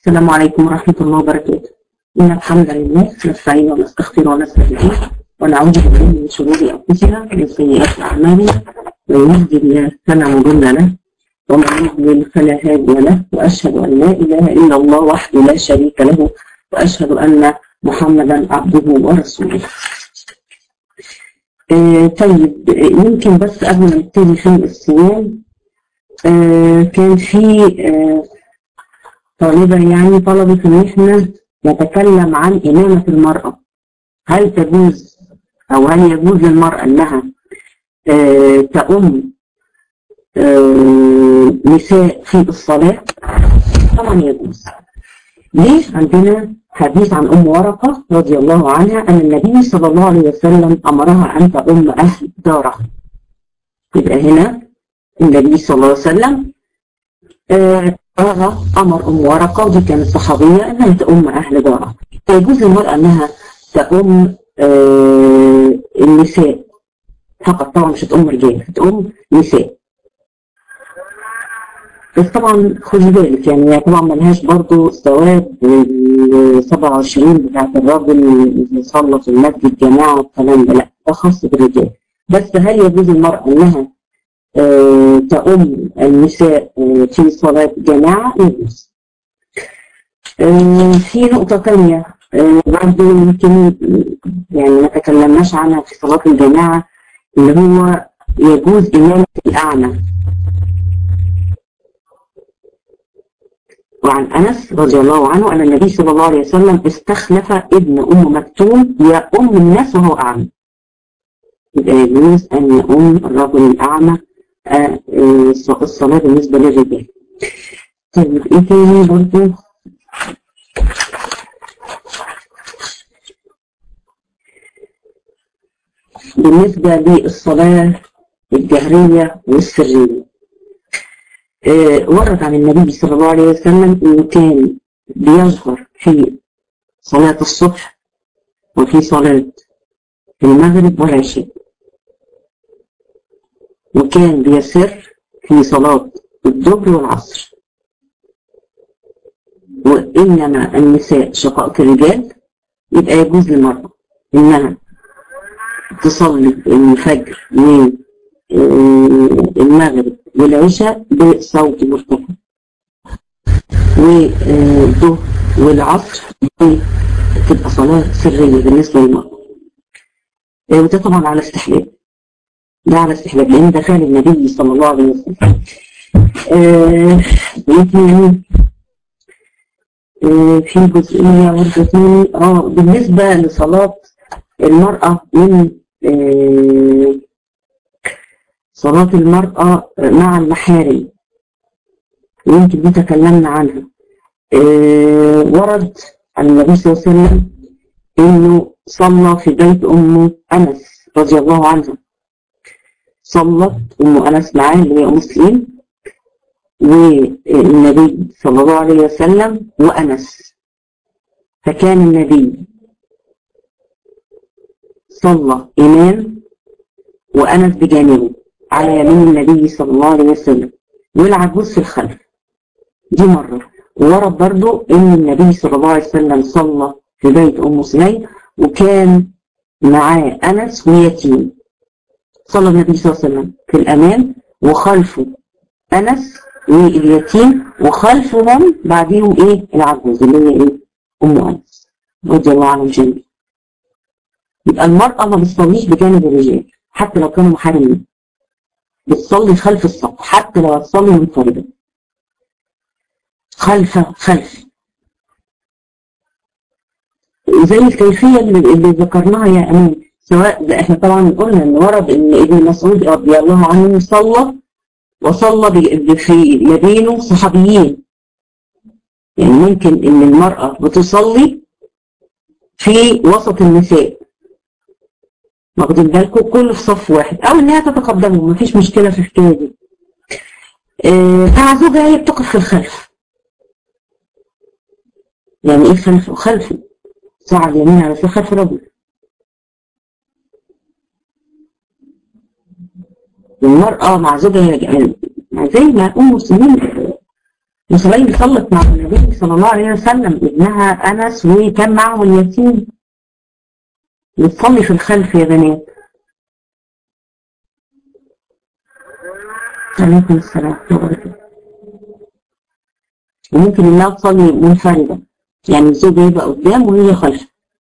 السلام عليكم ورحمة الله وبركاته إن الحمد لله نستعين ونستغفر ونستهديه ونعوذ بالله من شرور أنفسنا ومن سيئات أعمالنا من يهد الله فلا مضل له ومن يضلل فلا هادي له وأشهد أن لا إله إلا الله وحده لا شريك له وأشهد أن محمدا عبده ورسوله آه طيب يمكن بس قبل ما نبتدي في الصيام آه كان في آه طالبة يعني طلبت إن إحنا نتكلم عن إمامة المرأة هل تجوز أو هل يجوز للمرأة إنها آه تؤم آه نساء في الصلاة؟ طبعا يجوز. ليه؟ عندنا حديث عن أم ورقة رضي الله عنها أن النبي صلى الله عليه وسلم أمرها أن تؤم أهل دارها. يبقى هنا النبي صلى الله عليه وسلم آه أمر أم ورقة ودي كانت صحابية أنها تؤم أهل دارها. فيجوز للمرأة أنها تؤم آه النساء فقط طبعا مش هتؤم رجال هتؤم نساء. بس طبعا خدي بالك يعني هي طبعا ملهاش برضه ثواب ال 27 بتاعت الراجل اللي صلى في المسجد جماعه والكلام ده لا ده خاص بالرجال بس هل يجوز المرأة انها آه تؤم النساء آه في صلاة جماعة؟ يجوز. آه في نقطة ثانية برضه يمكن يعني ما تكلمناش عنها في صلاة الجماعة اللي هو يجوز إمامة الأعمى وعن أنس رضي الله عنه أن النبي صلى الله عليه وسلم استخلف ابن أم مكتوم يؤم الناس وهو أعمى يبقى يجوز أن يؤم الرجل الأعمى الصلاة بالنسبة للرجال طيب إيه تاني برضه بالنسبة للصلاة الجهرية والسرية آه ورد عن النبي صلى الله عليه وسلم انه كان بيظهر في صلاة الصبح وفي صلاة المغرب والعشاء وكان بيسر في صلاة الظهر والعصر وإنما النساء شقائق الرجال يبقى يجوز للمرأة إنها تصلي الفجر من المغرب والعشاء بصوت مرتفع والظهر والعصر تبقى صلاة سرية بالنسبة للمرأة وده طبعا على استحباب ده على استحباب لأن ده فعل النبي صلى الله عليه وسلم آه آه في جزئية برضه تاني اه بالنسبة لصلاة المرأة من آه صلاة المرأة مع المحارم يمكن دي تكلمنا عنها آه ورد عن النبي صلى الله عليه وسلم انه صلى في بيت ام انس رضي الله عنها صلت ام انس معاه اللي هي ام سليم والنبي صلى الله عليه وسلم وانس فكان النبي صلى امام وانس بجانبه على يمين النبي صلى الله عليه وسلم والعجوز في الخلف دي مرة وورد برضو ان النبي صلى الله عليه وسلم صلى في بيت ام سليم وكان معاه انس ويتيم صلى النبي صلى الله عليه وسلم في الامام وخلفه انس واليتيم وخلفهم بعديهم ايه العجوز اللي هي ايه ام انس رضي الله عنهم جميعا يبقى المرأة ما بتصليش بجانب الرجال حتى لو كانوا محارمين بتصلي خلف الصف حتى لو هتصلي منفردة خلف خلف زي الكيفية اللي, اللي ذكرناها يا أمان سواء ده احنا طبعا قلنا ان ورد ان ابن مسعود رضي الله عنه صلى وصلى في يدينه صحابيين يعني ممكن ان المرأة بتصلي في وسط النساء واخدين بالكم كله في صف واحد او انها تتقدمهم مفيش مشكله في الحكايه دي آه مع زوجها هي بتقف في الخلف يعني ايه خلف خلف ساعة اليمين على في خلف رجل المرأة مع زوجها يعني زي ما أم مسلمين وسليم صلت مع النبي صلى الله عليه وسلم ابنها أنس وكان معه اليتيم بتصلي في الخلف يا بنات عليكم السلام وممكن انها تصلي منفردة يعني الزوج يبقى قدام وهي خلف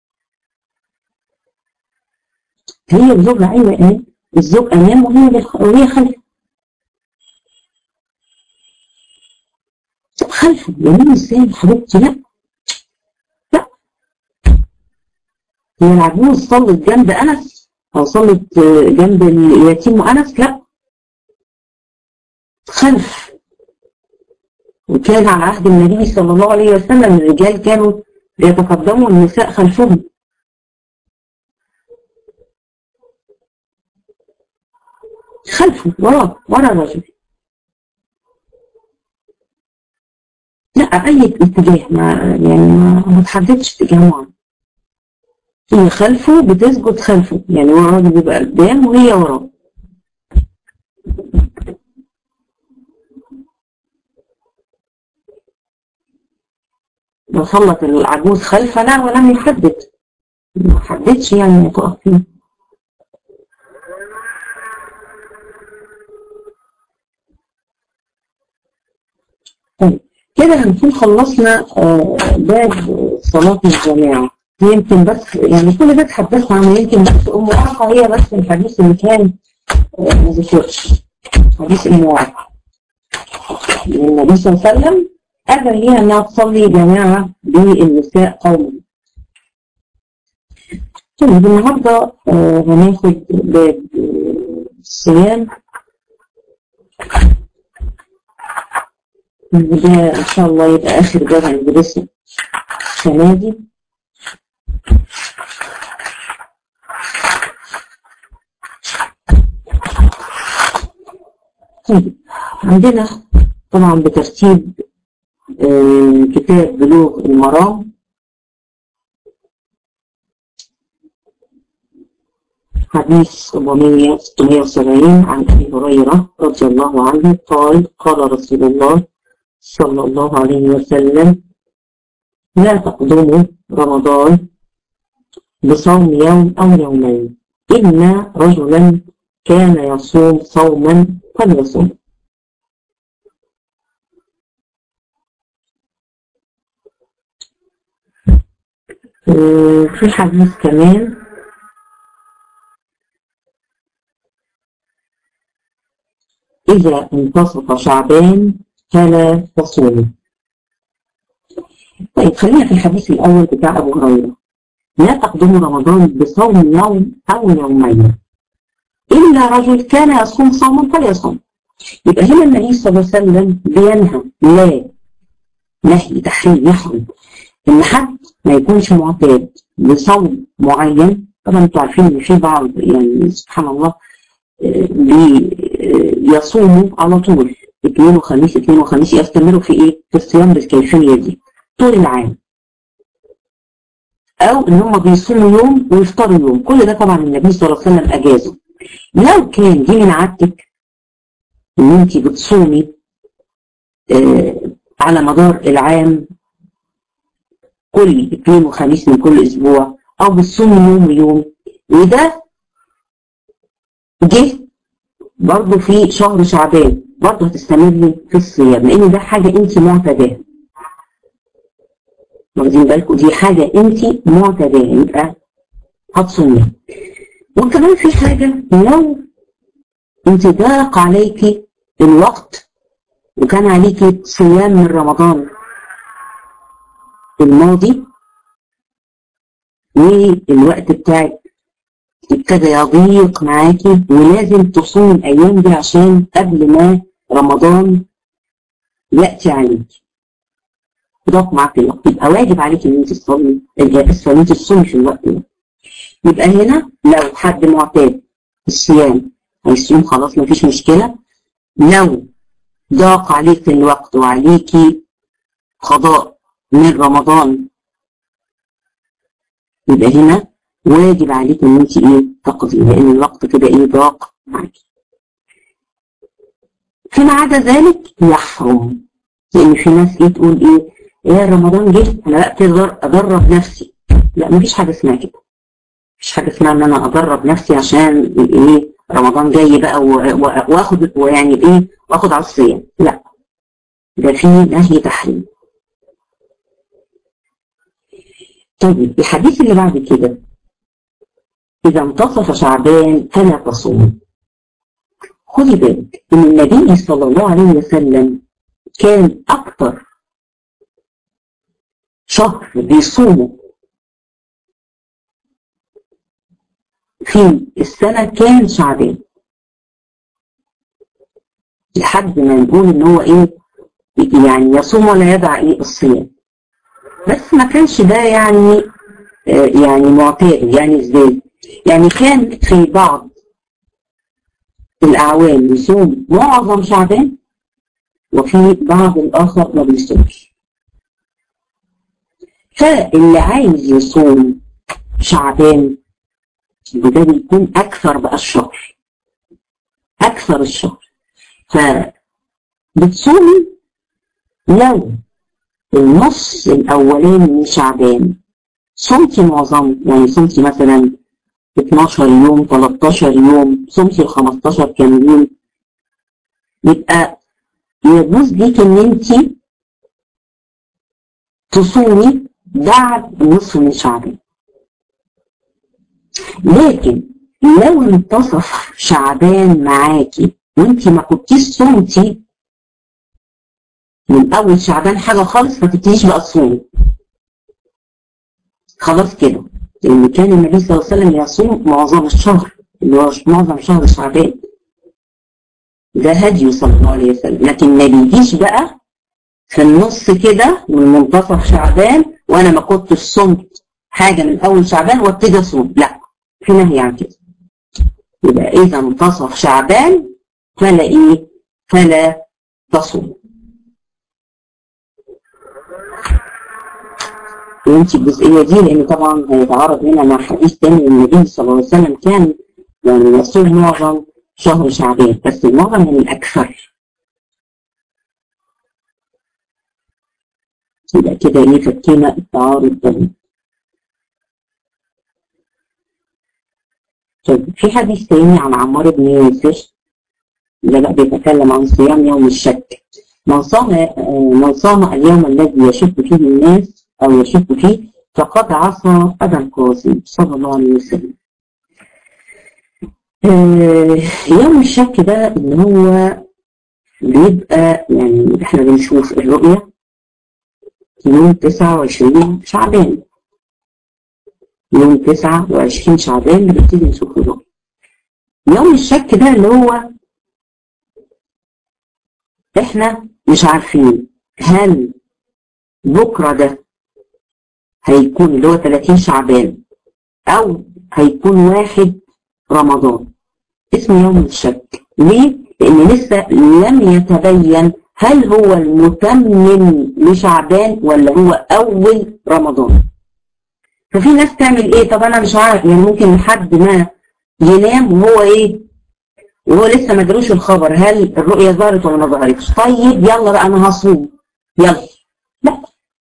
هي الزوج ايوه ايه الزوج امام وهي وهي خلف خلفه يمين ازاي حبيبتي لا لا هي العجوز صلت جنب انس او صلت جنب اليتيم وانس لا خلف وكان على عهد النبي صلى الله عليه وسلم الرجال كانوا يتقدموا النساء خلفهم خلفه وراه ورا الرجل لا اي اتجاه ما يعني ما تحددش اتجاه معين هي خلفه بتسجد خلفه يعني هو الراجل بيبقى قدام وهي وراه وصلت العجوز خلفنا ولم يحدد ما حددش يعني تقف فين طيب كده هنكون خلصنا باب صلاة الجماعة يمكن بس يعني كل ده اتحدثنا عنه يمكن بس أم ورقة هي بس الحديث اللي كان ما ذكرش حديث أم ورقة النبي صلى الله عليه وسلم أذن ليها أنها تصلي جماعة بالنساء قوما طيب النهاردة هناخد باب الصيام ده إن شاء الله يبقى آخر باب هندرسه السنة دي طيب عندنا طبعا بترتيب كتاب بلوغ المرام حديث 470 عن أبي هريرة رضي الله عنه قال قال رسول الله صلى الله عليه وسلم لا تقدموا رمضان بصوم يوم أو يومين إن رجلا كان يصوم صوما فليصوم في حديث كمان إذا انتصف شعبان فلا تصوم طيب خلينا في الحديث الأول بتاع أبو هريرة لا تقدموا رمضان بصوم يوم أو يومين إلا رجل كان يصوم صوما فليصوم يبقى هنا النبي صلى الله عليه وسلم بينهى لا نهي تحريم يحرم إن حد ما يكونش معتاد لصوم معين طبعا انتوا عارفين ان في بعض يعني سبحان الله بيصوموا على طول اثنين وخميس اثنين وخميس يستمروا في ايه؟ في الصيام بالكيفيه دي طول العام. او ان هم بيصوموا يوم ويفطروا يوم، كل ده طبعا النبي صلى الله عليه وسلم اجازه. لو كان دي من عادتك ان انت بتصومي آه على مدار العام كل اثنين وخميس من كل اسبوع او بتصومي يوم ويوم وده جه برضه في شهر شعبان برضه هتستمري في الصيام لان ده حاجه انت معتاداها واخدين بالكم دي حاجه انت معتاداها يبقى هتصومي وكمان في حاجه لو انت ضاق عليكي الوقت وكان عليكي صيام من رمضان الماضي والوقت بتاعك ابتدى يضيق معاكي ولازم تصوم الايام دي عشان قبل ما رمضان ياتي عليك ضاق معاك الوقت يبقى واجب عليك ان انت تصلي اسفه ان انت تصومي في الوقت ده يبقى هنا لو حد معتاد الصيام هيصوم خلاص مفيش مشكله لو ضاق عليك الوقت وعليكي قضاء من رمضان يبقى هنا واجب عليك ان انت ايه تقضي لان الوقت كده ايه ضاق معاكي فيما عدا ذلك يحرم لان في ناس ايه تقول ايه ايه رمضان جه انا لا تقدر ادرب نفسي لا مفيش حاجه اسمها كده مفيش حاجه اسمها ان انا ادرب نفسي عشان ايه رمضان جاي بقى واخد ويعني ايه واخد على الصيام لا ده في نهي تحريم طيب الحديث اللي بعد كده إذا انتصف شعبان فلا تصوم خدي بالك إن النبي صلى الله عليه وسلم كان أكثر شهر بيصومه في السنة كان شعبان لحد ما نقول إن هو إيه يعني يصوم ولا يدع إيه الصيام بس ما كانش ده يعني آه يعني معتاد يعني ازاي يعني كان في بعض الأعوام يصوم معظم شعبان وفي بعض الآخر ما بيصومش فاللي عايز يصوم شعبان وده بيكون أكثر بقى الشهر أكثر الشهر فبتصومي لو النص الأولاني من شعبان صمتي معظم يعني صمتي مثلا 12 يوم 13 يوم صمتي ال 15 كاملين يبقى يجوز ليك ان انت تصومي بعد نصف من شعبان لكن لو انتصف شعبان معاكي وانت ما كنتيش صمتي من اول شعبان حاجه خالص ما تبتديش بقى تصومي خلاص كده لان كان النبي صلى الله عليه وسلم يصوم معظم الشهر اللي هو معظم شهر شعبان ده هدي صلى الله عليه وسلم لكن ما بيجيش بقى في النص كده من منتصف شعبان وانا ما كنتش صمت حاجه من اول شعبان وابتدي اصوم لا في نهي عن كده يبقى اذا منتصف شعبان فلا ايه فلا تصوم وانت الجزئيه دي لان طبعا هيتعارض هنا مع حديث تاني النبي صلى الله عليه وسلم كان يعني يصوم معظم شهر شعبان بس المعظم من الاكثر يبقى كده ايه فكينا التعارض ده طيب في حديث تاني عن عمار بن ياسر اللي بقى بيتكلم عن صيام يوم الشك من صام من صام اليوم الذي يشك فيه الناس أو يشك فيه فقد عصى أبا القاسم صلى الله عليه وسلم يوم الشك ده اللي هو بيبقى يعني احنا بنشوف الرؤية يوم 29 شعبان يوم 29 شعبان بنبتدي نشوف الرؤية يوم الشك ده اللي هو احنا مش عارفين هل بكرة ده هيكون اللي هو 30 شعبان او هيكون واحد رمضان اسمه يوم الشك ليه؟ لان لسه لم يتبين هل هو المتمم لشعبان ولا هو اول رمضان ففي ناس تعمل ايه طب انا مش عارف يعني ممكن لحد ما ينام وهو ايه وهو لسه ما جالوش الخبر هل الرؤية ظهرت ولا ما ظهرتش طيب يلا بقى انا هصوم يلا لا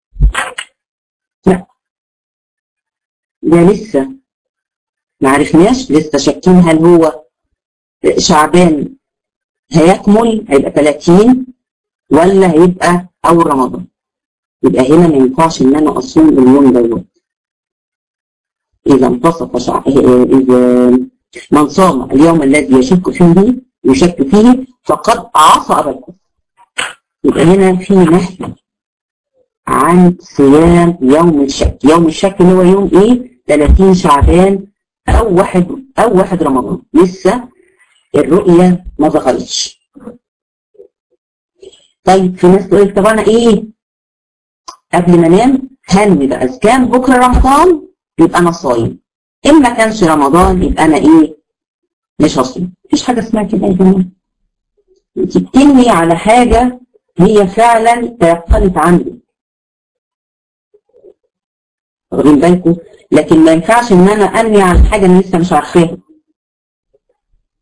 لا ده لسه ما عرفناش لسه شاكين هل هو شعبان هيكمل هيبقى 30 ولا هيبقى اول رمضان يبقى هنا ما ينفعش ان انا اصوم اليوم دوت اذا انتصف شعب اذا من صام اليوم الذي يشك فيه يشك فيه فقد عصى ابا الكفر يبقى هنا في نهي عن صيام يوم الشك يوم الشك اللي هو يوم ايه 30 شعبان او واحد او واحد رمضان لسه الرؤية ما ظهرتش طيب في ناس تقول طب انا ايه قبل ما انام هنوي بقى اذا كان بكره رمضان يبقى انا صايم ان ما كانش رمضان يبقى انا ايه مش هصوم مفيش حاجه اسمها كده يا جماعه انت بتنوي على حاجه هي فعلا تيقنت عنك واخدين بالكم لكن ما ينفعش ان انا انوي على حاجه انا لسه مش عارفاها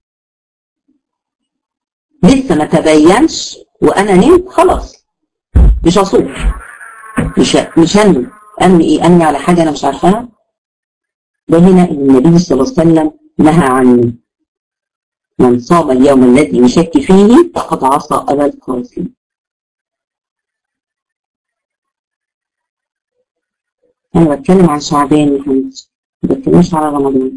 لسه ما تبينش وانا نمت خلاص مش هصوم مش مش هنوي انوي ايه انوي على حاجه انا مش عارفاها ده هنا النبي صلى الله عليه وسلم نهى عنه من صام اليوم الذي يشك فيه فقد عصى ابا القاسم انا بتكلم عن شعبان يا حمد ما بتكلمش على رمضان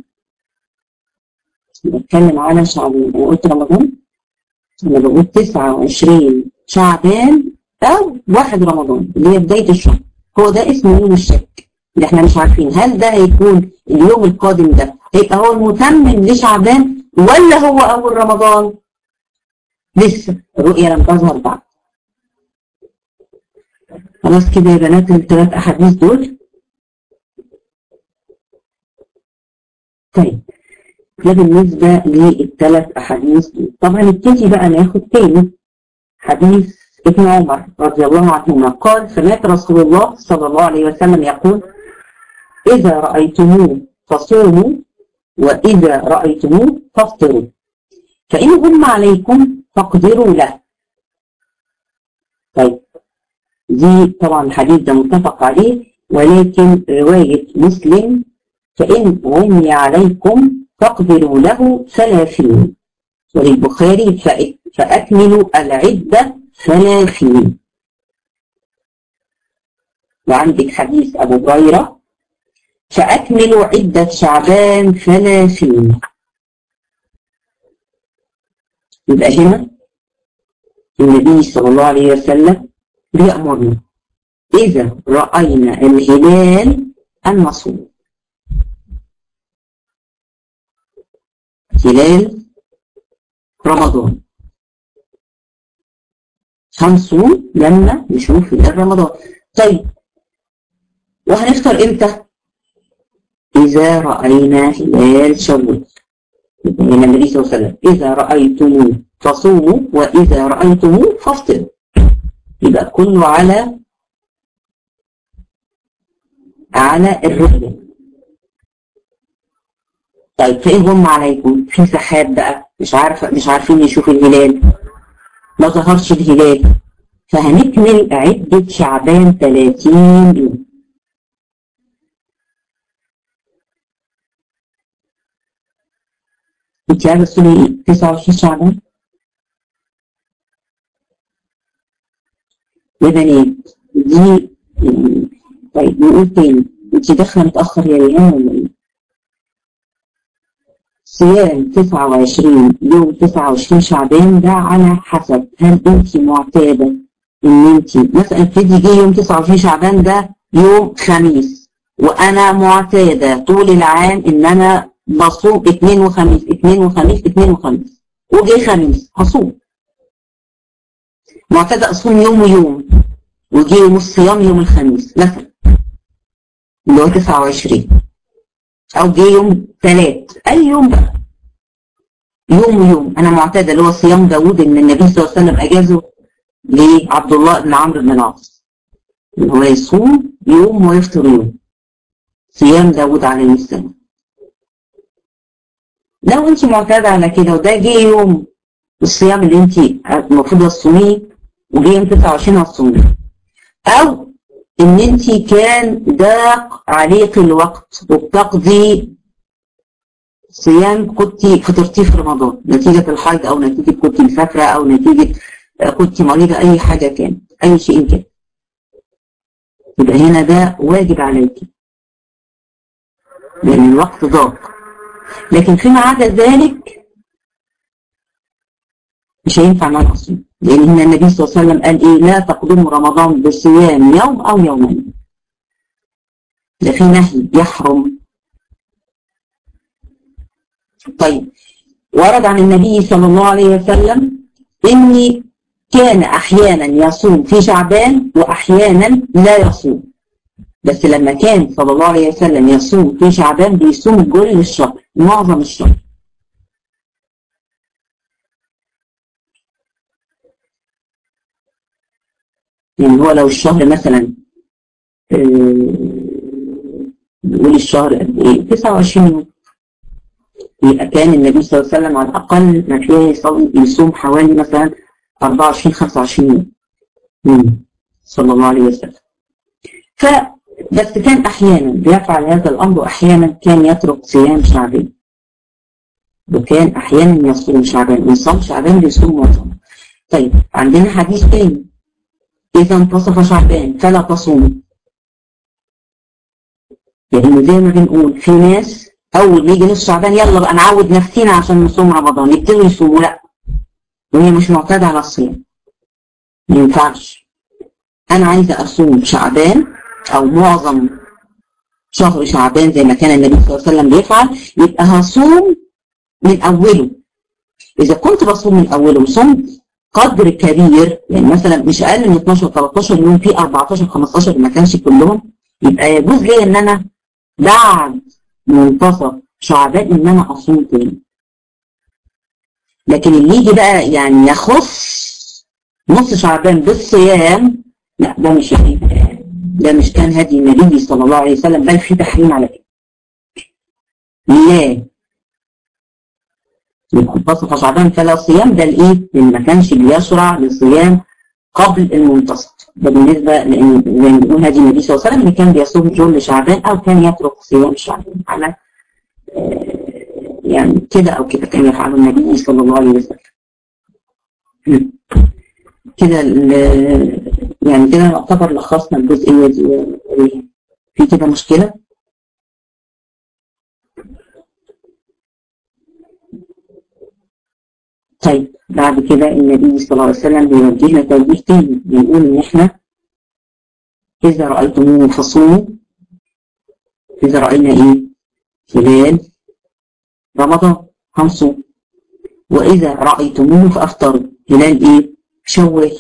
بتكلم على شعبان انا قلت رمضان انا بقول 29 شعبان او واحد رمضان اللي هي بدايه الشهر هو ده اسمه يوم الشك اللي احنا مش عارفين هل ده هيكون اليوم القادم ده هيبقى هو المتمم لشعبان ولا هو اول رمضان لسه الرؤيه لم تظهر بعد خلاص كده يا بنات الثلاث احاديث دول طيب ده بالنسبة للثلاث أحاديث طبعا نبتدي بقى ناخد تاني حديث ابن عمر رضي الله عنهما قال سمعت رسول الله صلى الله عليه وسلم يقول إذا رأيتموه فصوموا وإذا رأيتموه فافطروا فإن هم عليكم فاقدروا له طيب دي طبعا الحديث ده متفق عليه ولكن رواية مسلم فإن غمي عليكم فاقدروا له ثلاثين وللبخاري فأكملوا العدة ثلاثين وعندك حديث أبو هريرة فأكملوا عدة شعبان ثلاثين يبقى هنا النبي صلى الله عليه وسلم بيأمرنا إذا رأينا الهلال أن نصوم هلال رمضان هنصوم لما نشوف هلال رمضان طيب وهنفطر امتى؟ إذا رأينا هلال شوال يبقى هنا النبي صلى الله عليه وسلم إذا رأيتموه فصوموا وإذا رأيتموه فافطروا يبقى كله على على الرؤية طيب فإن هم عليكم في سحاب بقى مش عارفة مش عارفين يشوفوا الهلال ما ظهرش الهلال فهنكمل عدة شعبان 30 يوم انت عارفة تقولي ايه 29 شعبان يا بنات دي طيب نقول تاني انت داخله متاخر يا ريهام ولا ايه؟ صيام 29 يوم 29 شعبان ده على حسب هل انت معتاده ان انت مثلا ابتدي جه يوم 29 شعبان ده يوم خميس وانا معتاده طول العام ان انا بصوم اثنين وخميس اثنين وخميس اثنين وخميس وجه خميس هصوم معتاده اصوم يوم ويوم وجه يوم الصيام يوم الخميس مثلا اللي هو 29 او جه يوم ثلاث اي يوم بقى يوم ويوم انا معتاده اللي هو صيام داوود ان النبي صلى الله عليه وسلم اجازه لعبد الله بن عمرو بن العاص ان هو يصوم يوم ويفطر يوم صيام داوود عليه السلام لو انت معتاده على كده وده جه يوم الصيام اللي انت المفروض تصوميه وجه يوم 29 هتصوميه او ان انت كان ضاق عليك الوقت وبتقضي صيام كنت فطرتيه في رمضان نتيجة الحيض او نتيجة كنت مسافرة او نتيجة كنت مريضة اي حاجة كان اي شيء كان يبقى هنا ده واجب عليك لان الوقت ضاق لكن فيما عدا ذلك مش هينفع معاك الصوم لان هنا النبي صلى الله عليه وسلم قال ايه لا تقدموا رمضان بصيام يوم او يومين ده في نهي يحرم طيب ورد عن النبي صلى الله عليه وسلم اني كان احيانا يصوم في شعبان واحيانا لا يصوم بس لما كان صلى الله عليه وسلم يصوم في شعبان بيصوم كل الشهر معظم الشهر يعني هو لو الشهر مثلا نقول الشهر قد ايه 29 يوم يبقى كان النبي صلى الله عليه وسلم على الاقل ما فيها يصوم يصوم حوالي مثلا 24 25 يوم صلى الله عليه وسلم ف بس كان احيانا بيفعل هذا الامر واحيانا كان يترك صيام شعبان وكان احيانا يصوم شعبان ويصوم شعبان بيصوم معظم طيب عندنا حديث تاني اذا انتصف شعبان فلا تصوم يعني زي ما بنقول في ناس اول ما يجي نص شعبان يلا بقى نعود نفسينا عشان نصوم رمضان يبتدوا يصوموا لا وهي مش معتاده على الصيام ما ينفعش انا عايزه اصوم شعبان او معظم شهر شعبان زي ما كان النبي صلى الله عليه وسلم بيفعل يبقى هصوم من اوله اذا كنت بصوم من اوله وصمت قدر كبير يعني مثلا مش اقل من 12 13 يوم في 14 15 ما كانش كلهم يبقى يجوز لي ان انا بعد منتصف شعبان ان انا اصوم تاني لكن اللي يجي بقى يعني يخص نص شعبان بالصيام لا ده مش ده مش كان هدي النبي صلى الله عليه وسلم بل في تحريم على كده لا منتصف شعبان فلا صيام ده الايه اللي ما كانش بيشرع للصيام قبل المنتصف ده بالنسبه لان زي ما بنقول هدي النبي صلى الله عليه وسلم اللي كان بيصوم جل شعبان او كان يترك صيام شعبان على يعني كده او كده كان يفعله النبي صلى الله عليه وسلم كده يعني كده نعتبر لخصنا الجزئيه دي في كده مشكله طيب بعد كده النبي صلى الله عليه وسلم بيوجهنا توجيه تاني بيقول ان احنا اذا رايتموه فصوموا اذا راينا ايه هلال رمضان هنصوم واذا رايتموه فافطروا هلال ايه شوال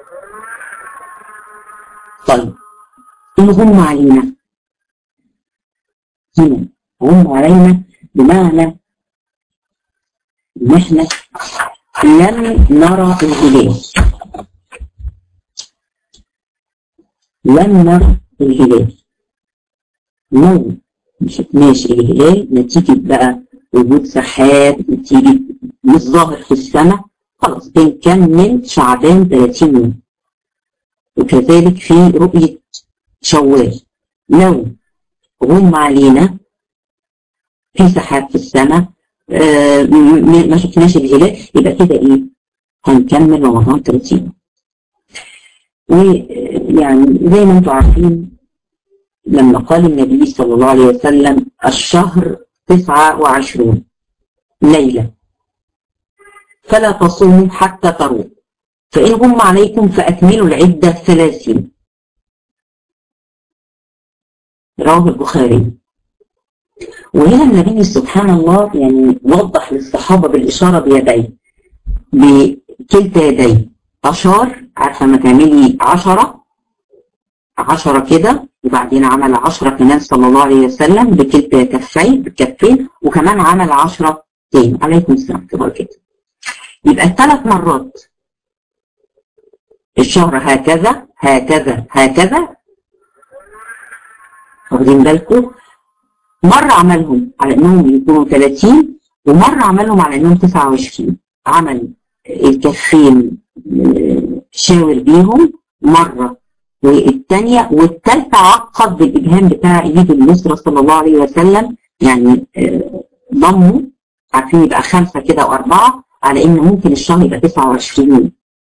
طيب إن هم علينا هنا هم علينا بمعنى إن إحنا لم نرى الهلال لم نرى الهلال لو ما شفناش الهلال نتيجة بقى وجود سحاب نتيجة مش ظاهر في السماء خلاص بنكمل شعبان 30 يوم وكذلك في رؤية شوال لو غم علينا في سحاب في السماء آه ما شفناش الهلال يبقى كده ايه هنكمل رمضان 30 ويعني زي ما انتم عارفين لما قال النبي صلى الله عليه وسلم الشهر 29 ليلة فلا تصوموا حتى تروا فإن غم عليكم فأكملوا العدة ثلاثين رواه البخاري وهنا النبي سبحان الله يعني وضح للصحابة بالإشارة بيديه بكلتا يديه أشار عارفة ما تعملي عشرة عشرة كده وبعدين عمل عشرة كمان صلى الله عليه وسلم بكلتا كفين بكفين وكمان عمل عشرة تاني عليكم السلام كده كده يبقى ثلاث مرات الشهر هكذا هكذا هكذا واخدين بالكم مرة عملهم على انهم يكونوا 30 ومرة عملهم على انهم 29 عمل الكفين شاور بيهم مرة والثانية والثالثة عقد بالإبهام بتاع ايد اليسرى صلى الله عليه وسلم يعني ضموا عارفين يبقى خمسة كده وأربعة على إن ممكن الشهر يبقى 29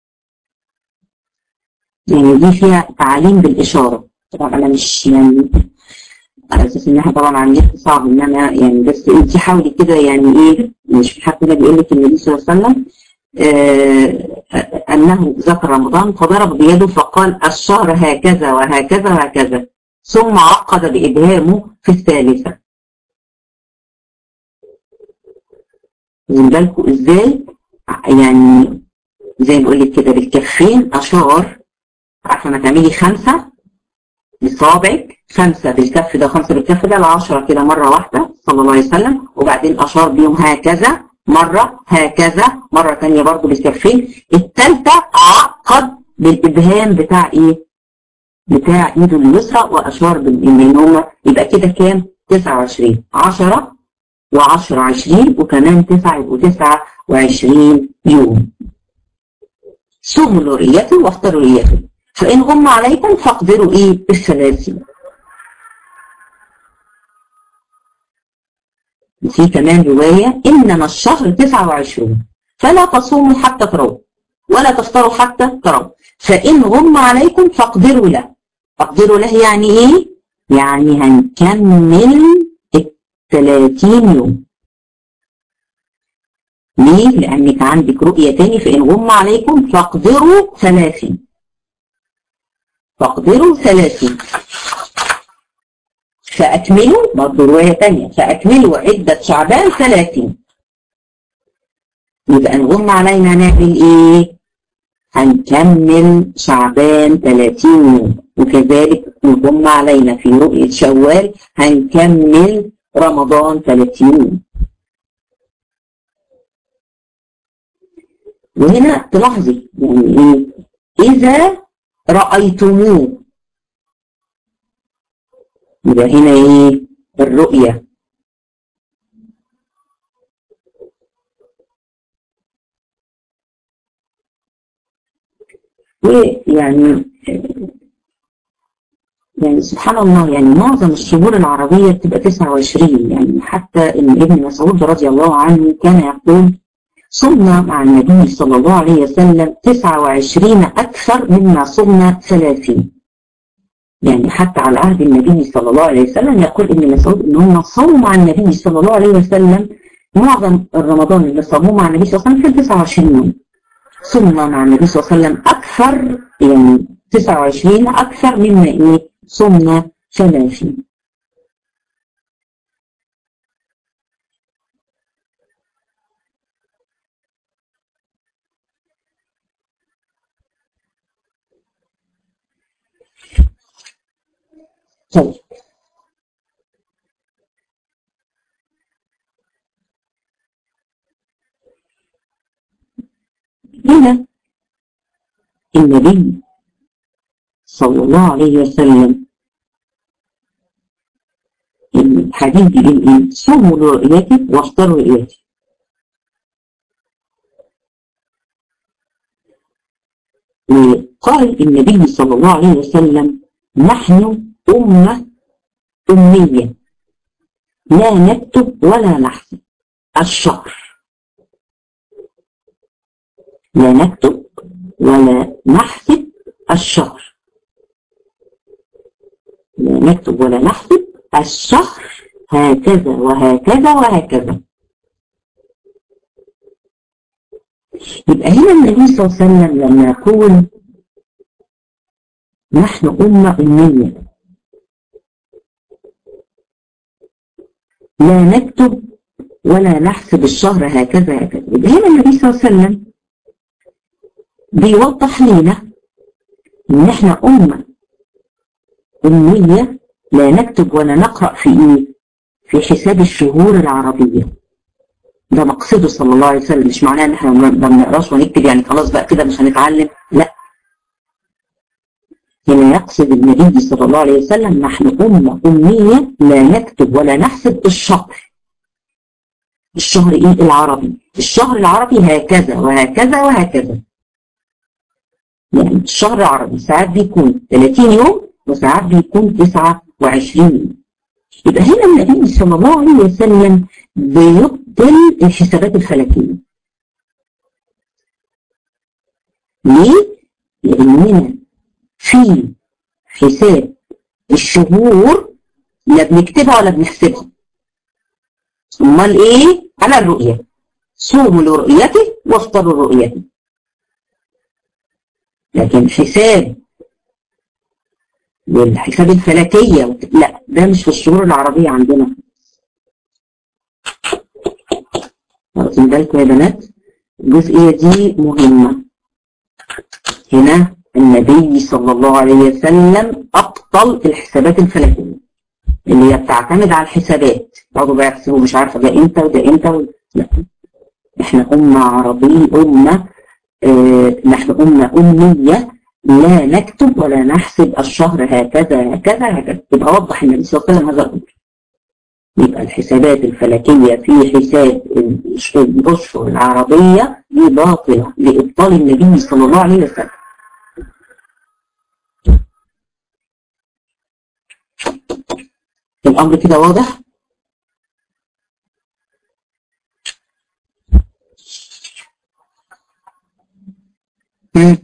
يعني دي فيها تعليم بالإشارة طبعا أنا مش يعني على أساس إن احنا طبعا عندنا صعب إن أنا يعني بس أنت حاولي كده يعني إيه مش في حد كده بيقول لك النبي صلى الله عليه وسلم آه أنه ذكر رمضان فضرب بيده فقال الشهر هكذا وهكذا وهكذا ثم عقد بإبهامه في الثالثة واخدين بالكم إزاي يعني زي ما بقول لك كده بالكفين أشار عارفه ما تعملي خمسه بصابعك خمسه بالكف ده خمسه بالكف ده العشره كده مره واحده صلى الله عليه وسلم وبعدين اشار بيهم هكذا مره هكذا مره ثانيه برضه بالكفين الثالثه عقد بالابهام بتاع ايه؟ بتاع ايده اليسرى واشار بان هم يبقى كده كام؟ 29 10 و10 20 وكمان 9 يبقوا 29 يوم. صوموا لرؤيته وافطروا لرؤيته فإن غم عليكم فاقدروا إيه الثلاثين في كمان رواية إنما الشهر 29 فلا تصوموا حتى تروا ولا تفطروا حتى تروا فإن غم عليكم فاقدروا له اقدروا له يعني إيه؟ يعني هنكمل ال 30 يوم ليه؟ لأنك عندك رؤية تاني فإن غم عليكم فاقدروا ثلاثين فاقدروا ثلاثين فأكملوا برضه رواية تانية فأكملوا عدة شعبان ثلاثين يبقى نغم علينا نعمل إيه؟ هنكمل شعبان 30 يوم وكذلك نغم علينا في رؤية شوال هنكمل رمضان 30 يوم وهنا تلاحظي يعني ايه اذا رأيتموه يبقى هنا ايه الرؤية ويعني يعني سبحان الله يعني معظم الشهور العربية بتبقى 29 يعني حتى ان ابن مسعود رضي الله عنه كان يقول صمنا مع النبي صلى الله عليه وسلم 29 أكثر مما صمنا 30 يعني حتى على عهد النبي صلى الله عليه وسلم يقول ابن مسعود ان هم صوموا مع النبي صلى الله عليه وسلم معظم الرمضان اللي صاموه مع النبي صلى الله عليه وسلم في 29 يوم صمنا مع النبي صلى الله عليه وسلم أكثر يعني 29 أكثر مما إيه صمنا 30 طيب هنا النبي صلى الله عليه وسلم الحديث بيقول ايه صوموا لرؤيتي واختاروا رؤيتي وقال النبي صلى الله عليه وسلم نحن أمة أمية لا نكتب ولا نحسب الشهر لا نكتب ولا نحسب الشهر لا نكتب ولا نحسب الشهر هكذا وهكذا وهكذا يبقى هنا النبي صلى الله عليه وسلم لما يقول نحن أمة أمية لا نكتب ولا نحسب الشهر هكذا هكذا يبقى هنا النبي صلى الله عليه وسلم بيوضح لنا ان احنا امه اميه لا نكتب ولا نقرا في ايه في حساب الشهور العربيه ده مقصده صلى الله عليه وسلم مش معناه ان احنا ما بنقراش ونكتب يعني خلاص بقى كده مش هنتعلم لا هنا يقصد النبي صلى الله عليه وسلم نحن أمة أمية لا نكتب ولا نحسب الشهر الشهر إيه العربي الشهر العربي هكذا وهكذا وهكذا يعني الشهر العربي ساعات بيكون 30 يوم وساعات بيكون 29 يوم يبقى هنا النبي صلى الله عليه وسلم بيبطل الحسابات الفلكية ليه؟ لأننا في حساب الشهور لا بنكتبها ولا بنحسبها امال ايه على الرؤية صوموا لرؤيته وافطروا رؤيته لكن حساب والحساب الفلكية لا ده مش في الشهور العربية عندنا واخدين بالكم يا بنات الجزئية دي مهمة هنا النبي صلى الله عليه وسلم أبطل الحسابات الفلكية اللي هي بتعتمد على الحسابات يقعدوا بقى يحسبوا مش عارفة ده امتى وده امتى و... لا احنا أمة عربية أمة اه نحن أمة أمية لا نكتب ولا نحسب الشهر هكذا هكذا هكذا يبقى وضح النبي صلى الله عليه وسلم هذا الأمر يبقى الحسابات الفلكية في حساب الأشهر العربية دي باطلة لإبطال النبي صلى الله عليه وسلم الأمر كده واضح مم.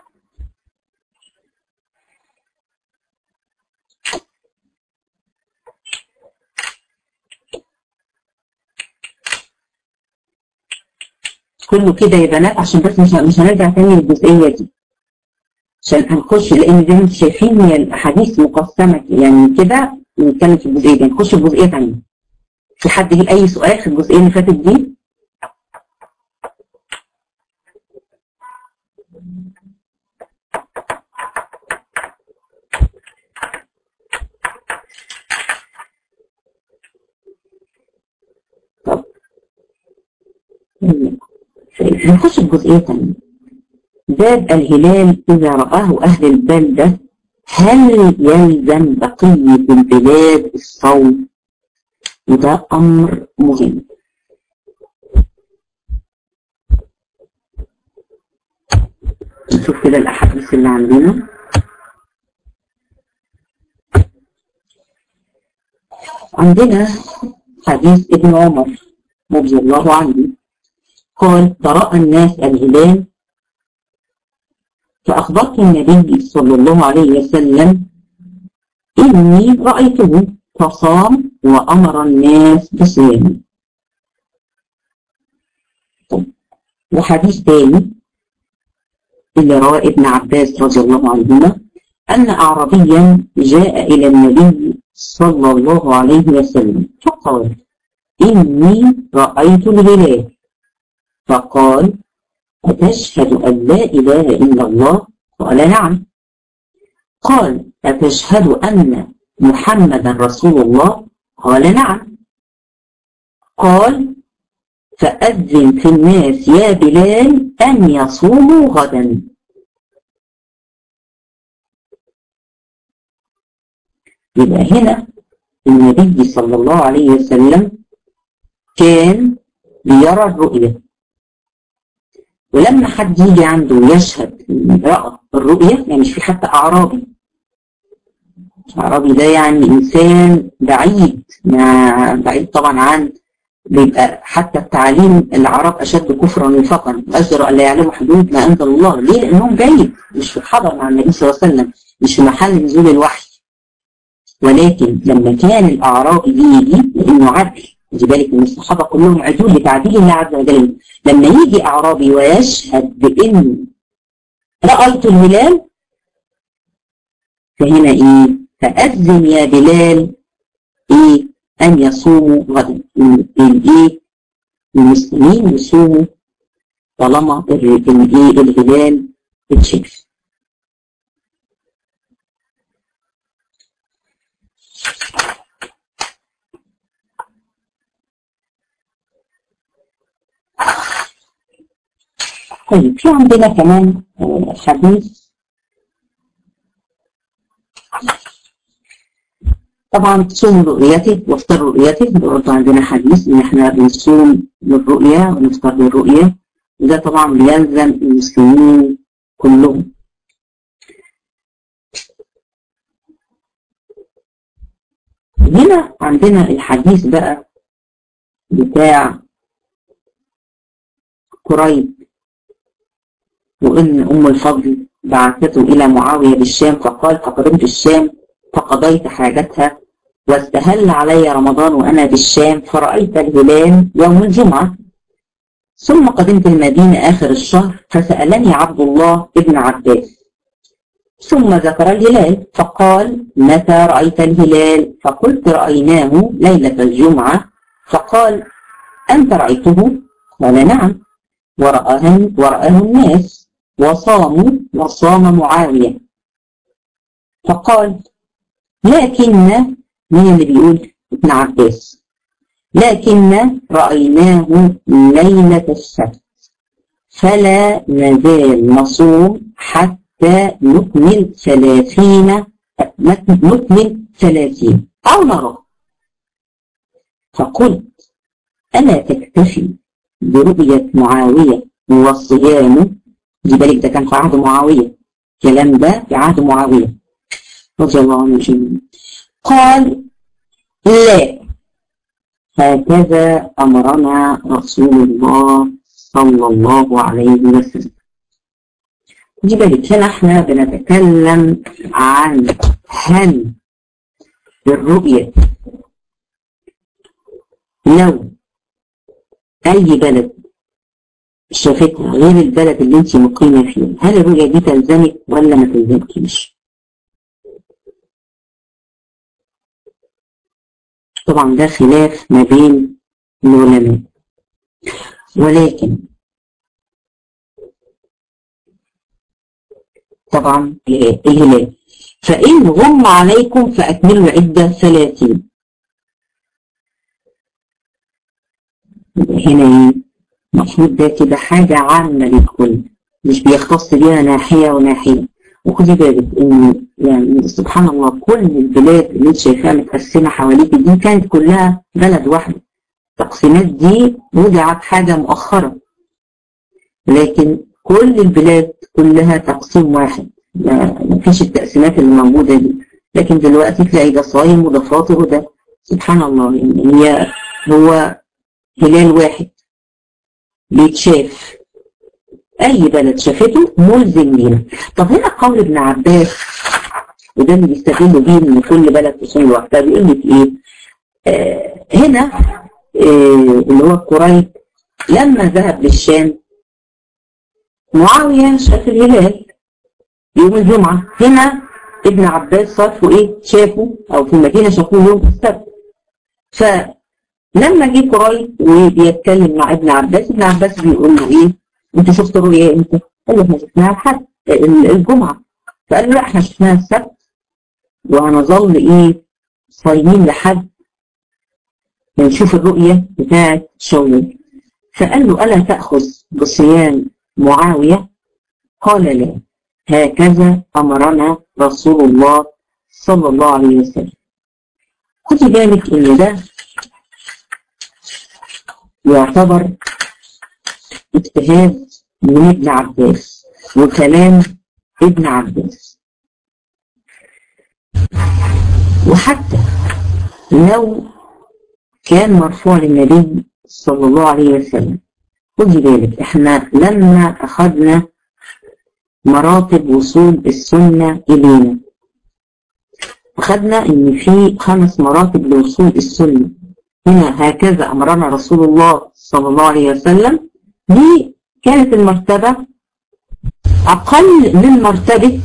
كله كده يا بنات عشان بس مش مش هنرجع تاني للجزئية دي عشان هنخش لأن زي ما انتم شايفين هي الأحاديث مقسمة يعني كده نتكلم في الجزئية دي نخش في جزئية تانية في حد ليه أي سؤال في الجزئية اللي فاتت دي؟ طب نخش في جزئية تانية باب الهلال إذا رآه أهل البلدة هل يلزم بقية البلاد الصوم؟ وده أمر مهم نشوف كده الأحاديث اللي عندنا عندنا حديث ابن عمر رضي الله عنه قال تراءى الناس الهلال فأخبرت النبي صلى الله عليه وسلم إني رأيته فصام وأمر الناس بصيامه وحديث ثاني اللي رواه ابن عباس رضي الله عنهما أن أعرابيا جاء إلى النبي صلى الله عليه وسلم فقال إني رأيت الهلال فقال أتشهد أن لا إله إلا الله قال نعم قال أتشهد أن محمدا رسول الله قال نعم قال فأذن في الناس يا بلال أن يصوموا غدا يبقى هنا النبي صلى الله عليه وسلم كان بيرى الرؤية ولما حد يجي عنده يشهد رأى الرؤية يعني مش في حتى أعرابي أعرابي ده يعني إنسان بعيد مع بعيد طبعا عن بيبقى حتى التعليم العرب أشد كفرا ونفاقا أجر أن لا يعلموا حدود ما أنزل الله ليه؟ لأنهم بعيد مش في الحضر مع النبي صلى الله عليه وسلم مش في محل نزول الوحي ولكن لما كان الأعرابي يجي لأنه عدل خدي بالك ان الصحابه كلهم عدول لتعديل الله عز وجل لما يجي اعرابي ويشهد بان رايت الهلال فهنا ايه فاذن يا بلال ايه ان يصوموا غدا الايه المسلمين يصوموا طالما الايه الهلال اتشاف طيب في عندنا كمان حديث طبعا تصوم رؤيته وافطر رؤيته برضه عندنا حديث ان احنا بنصوم للرؤية ونفطر للرؤية وده طبعا بيلزم المسلمين كلهم هنا عندنا الحديث بقى بتاع قريب وإن أم الفضل بعثته إلى معاوية بالشام فقال فقدمت الشام فقضيت حاجتها واستهل علي رمضان وأنا بالشام فرأيت الهلال يوم الجمعة ثم قدمت المدينة آخر الشهر فسألني عبد الله ابن عباس ثم ذكر الهلال فقال متى رأيت الهلال فقلت رأيناه ليلة الجمعة فقال أنت رأيته قال نعم ورآه, ورآه الناس وصاموا وصام معاوية فقال لكن مين اللي بيقول ابن عباس لكن رأيناه ليلة السبت فلا نزال نصوم حتى نكمل ثلاثين نكمل ثلاثين أو نرى فقلت ألا تكتفي برؤية معاوية والصيام دي بالك ده كان في عهد معاوية الكلام ده في عهد معاوية رضي الله عنه جميعا قال لا هكذا أمرنا رسول الله صلى الله عليه وسلم دي بالك هنا احنا بنتكلم عن هل الرؤية لو أي بلد شافتها غير البلد اللي انت مقيمة فيه هل الرؤية دي تلزمك ولا ما تلزمكيش؟ طبعا ده خلاف ما بين العلماء ولكن طبعا الهلال فإن غم عليكم فأكملوا العدة ثلاثين هنا ايه المفروض ده كده حاجة عامة للكل مش بيختص بيها ناحية وناحية وخدي بالك ان يعني سبحان الله كل البلاد اللي انت شايفاها متقسمة حواليك دي كانت كلها بلد واحدة التقسيمات دي وضعت حاجة مؤخرة لكن كل البلاد كلها تقسيم واحد ما فيش التقسيمات اللي موجودة دي لكن دلوقتي تلاقي ده صايم وده فاطر وده سبحان الله يعني هي هو هلال واحد بيتشاف اي بلد شافته ملزم لينا طب هنا قول ابن عباس وده اللي بيستغلوا بيه ان كل بلد تصوم لوحدها بيقول لك ايه آه هنا آه اللي هو قريب لما ذهب للشام معاوية شاف الهلال يوم الجمعة هنا ابن عباس صرفوا ايه شافوا او في المدينة شافوه يوم السبت فلما جه قريب وبيتكلم مع ابن عباس ابن عباس بيقول له ايه انت شفت الرؤيا امتى؟ قال له احنا شفناها الحد الجمعة فقال له لا احنا شفناها السبت وهنظل ايه صايمين لحد نشوف الرؤية بتاعة شوال فقال له ألا تأخذ بصيام معاوية قال لا هكذا أمرنا رسول الله صلى الله عليه وسلم خدي بالك إن ده يعتبر اجتهاد من ابن عباس وكلام ابن عباس وحتى لو كان مرفوع للنبي صلى الله عليه وسلم خدي بالك احنا لما اخذنا مراتب وصول السنة الينا اخذنا ان في خمس مراتب لوصول السنة هنا هكذا امرنا رسول الله صلى الله عليه وسلم دي كانت المرتبة اقل من مرتبة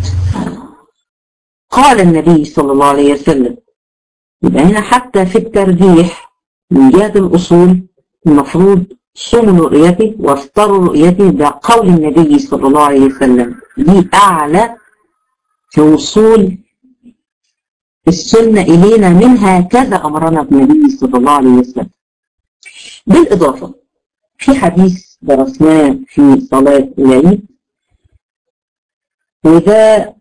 قال النبي صلى الله عليه وسلم يبقى هنا حتى في الترجيح من جهة الأصول المفروض صوموا رؤيته وافطروا رؤيته بقول النبي صلى الله عليه وسلم دي أعلى في وصول السنة إلينا من هكذا أمرنا النبي صلى الله عليه وسلم بالإضافة في حديث درسناه في صلاة العيد وده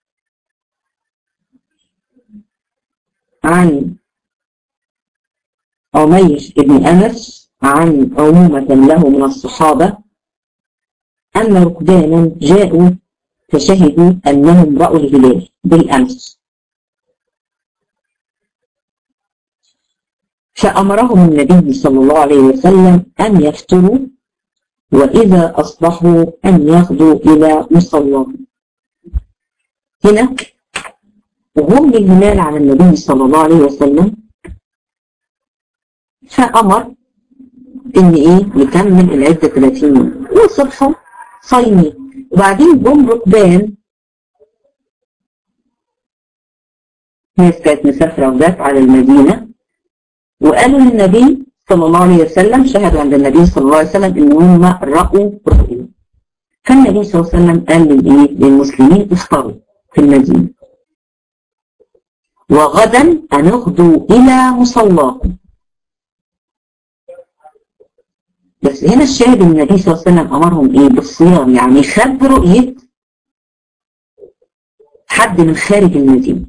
عن عمير بن أنس عن عمومة له من الصحابة أن ركبانا جاءوا فشهدوا أنهم رأوا الهلال بالأمس فأمرهم النبي صلى الله عليه وسلم أن يفطروا وإذا أصبحوا أن يغدوا إلى مصلاهم هنا وهم الهلال على النبي صلى الله عليه وسلم فأمر إن إيه نكمل العدة 30 يوم وصبحوا صايمين وبعدين جم ركبان ناس كانت مسافرة وجات على المدينة وقالوا للنبي صلى الله عليه وسلم شهدوا عند النبي صلى الله عليه وسلم إن هم رأوا رؤيا فالنبي صلى الله عليه وسلم قال للإيه للمسلمين افطروا في المدينة وغدا هنغدو إلى مصلاكم بس هنا الشاهد النبي صلى الله عليه وسلم أمرهم إيه بالصيام يعني خد رؤية حد من خارج المدينة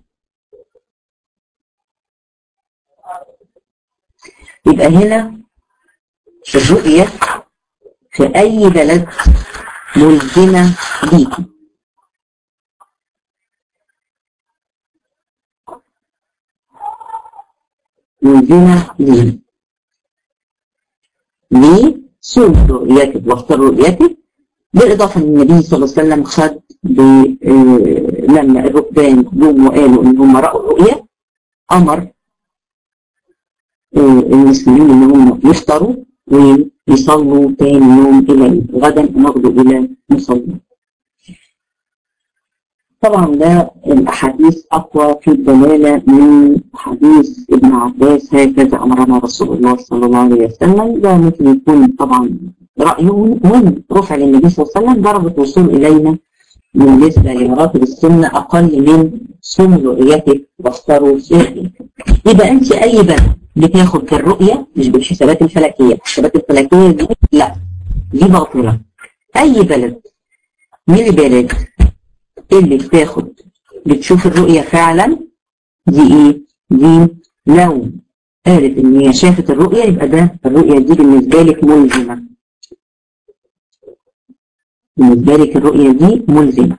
يبقى هنا الرؤية في أي بلد ملزمة ليكي ملزمة ليه ليه صوم رؤيتك واختار رؤيتك بالإضافة أن النبي صلى الله عليه وسلم خد لما الركبان جم وقالوا إن هم رأوا الرؤية أمر المسلمين إن هم يفطروا ويصلوا تاني يوم إلى غدا ونغدوا إلى مصلى طبعا ده الأحاديث أقوى في الدلالة من حديث ابن عباس هكذا أمرنا رسول الله صلى الله عليه وسلم ده ممكن يكون طبعا رأيه من رفع للنبي صلى الله عليه وسلم درجة وصول إلينا بالنسبة لمراتب السنة أقل من سن رؤيتك واختاروا سنة يبقى أنت أي بلد بتاخد في الرؤية مش بالحسابات الفلكية الحسابات الفلكية دي لا دي باطلة أي بلد من البلاد اللي بتاخد بتشوف الرؤية فعلا دي ايه دي لو قالت ان هي شافت الرؤية يبقى ده الرؤية دي بالنسبة لك ملزمة بالنسبة لك الرؤية دي ملزمة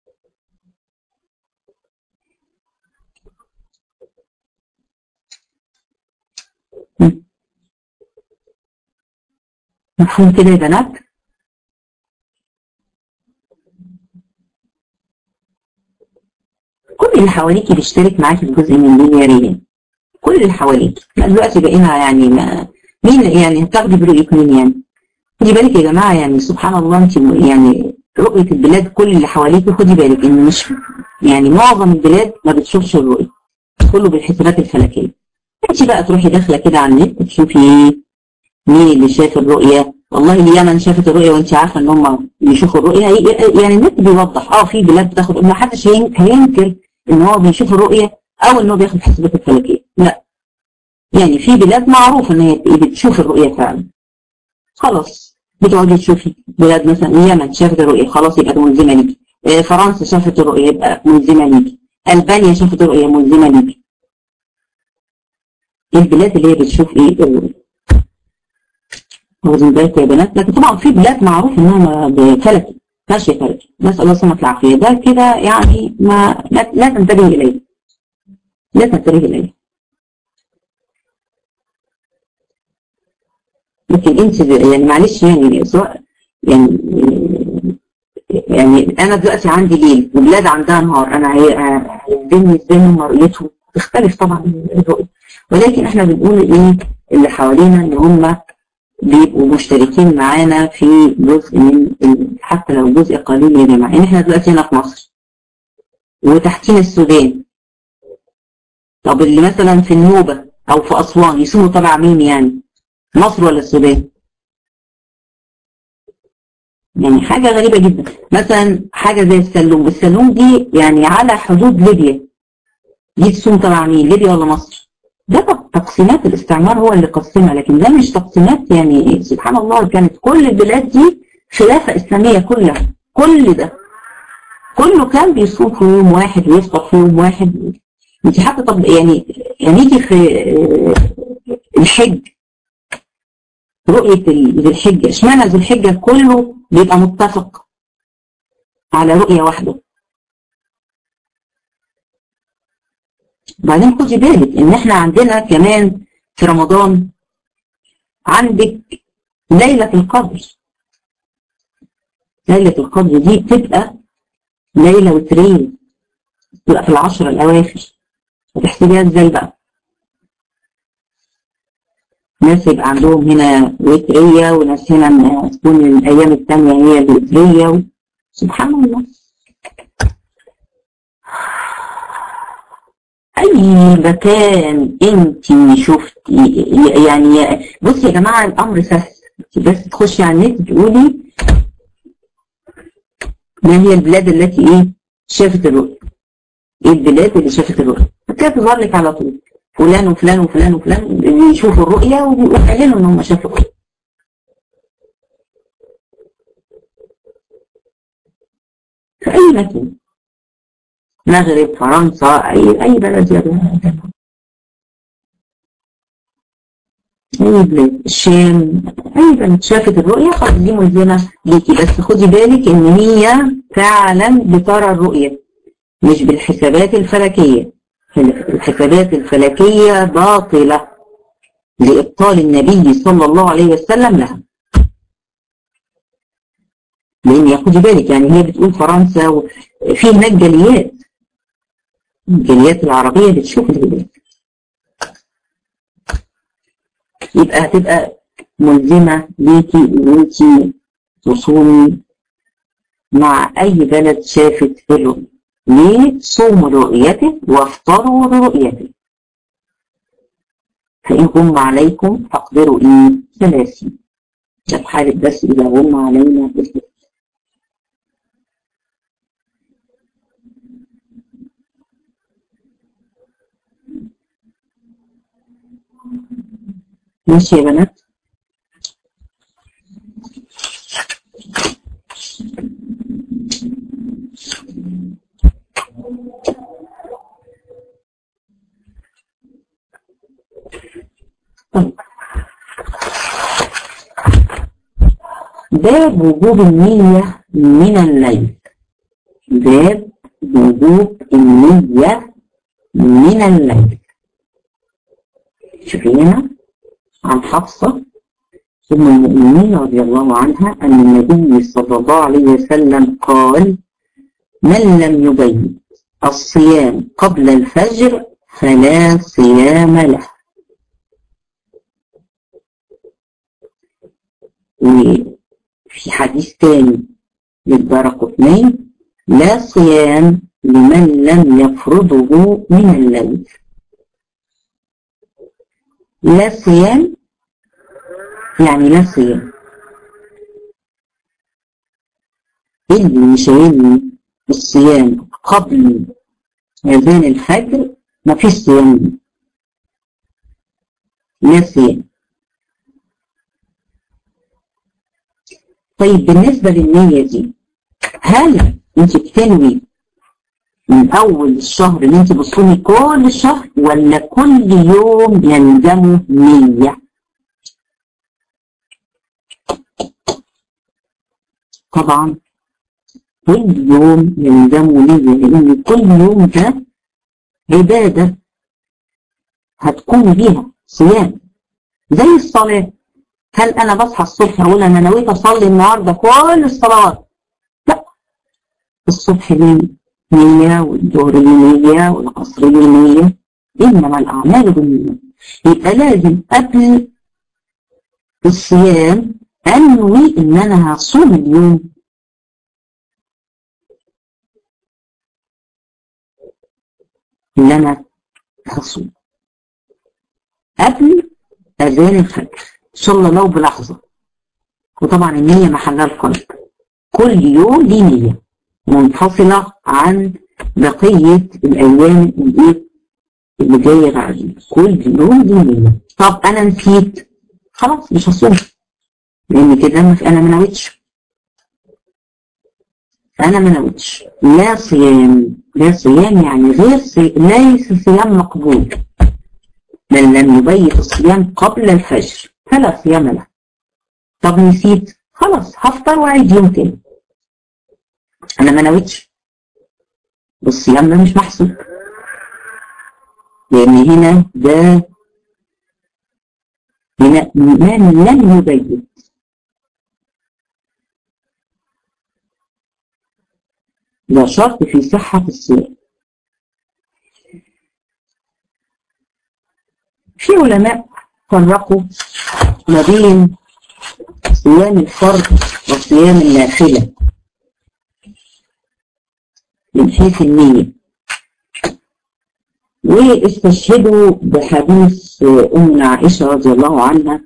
مفهوم كده يا بنات؟ كل اللي حواليكي بيشترك معاكي في جزء من دي يا ريان كل اللي حواليكي دلوقتي بقينا يعني ما مين يعني هتاخدي برؤية مين يعني خدي بالك يا جماعة يعني سبحان الله انت يعني رؤية البلاد كل اللي حواليكي خدي بالك ان مش يعني معظم البلاد ما بتشوفش الرؤية كله بالحسابات الفلكية انت بقى تروحي داخلة كده على النت تشوفي مين اللي شاف الرؤية والله اليمن شافت الرؤية وانت عارفة ان هم بيشوفوا الرؤية يعني النت بيوضح اه في بلاد بتاخد ما حدش هينكر ان هو بيشوف الرؤية او ان هو بياخد حسابات الفلكية لا يعني في بلاد معروف ان هي بتشوف الرؤية فعلا خلاص بتقعدي تشوفي بلاد مثلا اليمن شافت الرؤية خلاص يبقى ده ملزمة ليكي فرنسا شافت الرؤية يبقى ملزمة ليكي ألبانيا شافت الرؤية ملزمة ليكي البلاد اللي هي بتشوف ايه الرؤية واخدين بالك يا بنات لكن طبعا في بلاد معروف انها بفلكي ماشية فلكي نسأل الله سبحانه العافية ده كده يعني ما لا, لا تنتبه إليه لا تنتبه إليه لكن انت يعني معلش يعني سواء يعني يعني انا دلوقتي عندي ليل وبلاد عندها نهار انا هيلزمني ازاي هم رؤيتهم تختلف طبعا الرؤيه ولكن احنا بنقول ايه اللي حوالينا ان هم بيبقوا مشتركين معانا في جزء من حتى لو جزء قليل يا جماعه يعني احنا دلوقتي هنا في مصر وتحتينا السودان طب اللي مثلا في النوبه او في اسوان يصوموا تبع مين يعني مصر ولا السودان يعني حاجة غريبة جدا مثلا حاجة زي السلوم السلوم دي يعني على حدود ليبيا دي تصوم تبع مين ليبيا ولا مصر ده تقسيمات الاستعمار هو اللي قسمها لكن ده مش تقسيمات يعني سبحان الله كانت كل البلاد دي خلافة إسلامية كلها كل ده كله كان بيصوم في يوم واحد ويفطر في يوم واحد انت حتى طب يعني يعني يجي في الحج رؤية ذي الحجة اشمعنى ذي الحجة كله بيبقى متفق على رؤية واحدة بعدين خدي بالك ان احنا عندنا كمان في رمضان عندك ليلة القدر ليلة القدر دي بتبقى ليلة وترين بتبقى في العشرة الأواخر هتحسبيها ازاي بقى؟ ناس يبقى عندهم هنا وترية وناس هنا تكون الأيام التانية هي الوترية و... سبحان الله أي مكان أنت شفتي يعني بصي يا جماعة الأمر سهل بس تخشي على النت تقولي ما هي البلاد التي إيه شافت الرؤية إيه البلاد اللي شافت الرؤية هتلاقي تظهر لك على طول فلان وفلان وفلان وفلان بيشوفوا الرؤية ويعلنوا ان هم شافوا الرؤية في اي مكان مغرب فرنسا اي اي بلد يا اي بلاد الشام اي بلد شافت الرؤية خلاص دي ملزمة ليكي بس خدي بالك ان هي فعلا بترى الرؤية مش بالحسابات الفلكية الحسابات الفلكية باطلة لإبطال النبي صلى الله عليه وسلم لها لأن يا خدي بالك يعني هي بتقول فرنسا وفي هناك جاليات الجاليات العربية بتشوف الهلال يبقى هتبقى ملزمة ليكي ان انت تصومي مع اي بلد شافت هلال ليه صوموا لرؤيته وافطروا لرؤيته فإن غم عليكم فاقدروا إيه ثلاثين ده في حالة بس إذا غم علينا بالفعل ماشي يا بنات باب وجوب النية من الليل باب وجوب النية من الليل شوفي هنا عن حفصة ثم المؤمنين رضي الله عنها أن النبي صلى الله عليه وسلم قال من لم يبين الصيام قبل الفجر فلا صيام له وفي حديث تاني للبرق اثنين لا صيام لمن لم يفرضه من الليل لا صيام يعني لا صيام اللي مش ينوي الصيام قبل اذان الفجر ما فيش صيام لا صيام طيب بالنسبة للنية دي هل انت بتنوي من اول الشهر اللي انت بتصومي كل الشهر ولا كل يوم يلزمه نية طبعا كل يوم يلزمه نية لان كل يوم ده عبادة هتكون بيها صيام زي الصلاة هل انا بصحى الصبح اقول انا نويت اصلي النهارده كل الصلوات لا الصبح ليه نية والظهر ليه نية والعصر ليه نية انما الاعمال بالنية يبقى لازم قبل الصيام انوي ان انا هصوم اليوم ان انا هصوم قبل اذان الفجر صلى الله بلحظة وطبعا النية محلها القلب كل يوم ليه نية منفصلة عن بقية الأيام الإيه اللي جاية بعدين كل يوم ليه نية طب أنا نسيت خلاص مش هصوم لأن كده أنا ما نويتش أنا ما نويتش لا صيام لا صيام يعني غير صيام ليس صيام مقبول من لم يبيت الصيام قبل الفجر فلا صيام له طب نسيت خلاص هفطر واعيد يوم تاني انا ما نويتش والصيام ده مش محسوب لان هنا ده هنا من لم يبيت ده شرط في صحة الصيام في علماء فرقوا ما بين صيام الفرض وصيام النافلة من حيث النية واستشهدوا بحديث أمنا عائشة رضي الله عنها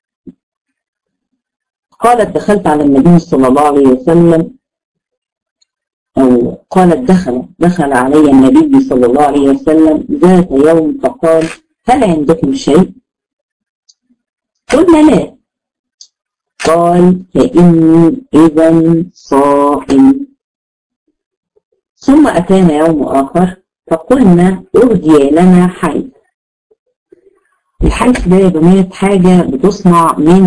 قالت دخلت على النبي صلى الله عليه وسلم أو قالت دخل دخل علي النبي صلى الله عليه وسلم ذات يوم فقال هل عندكم شيء؟ قلنا لا قال فإني إذا صائم ثم أتانا يوم آخر فقلنا أهدي لنا حيث الحيث ده يا بنات حاجة بتصنع من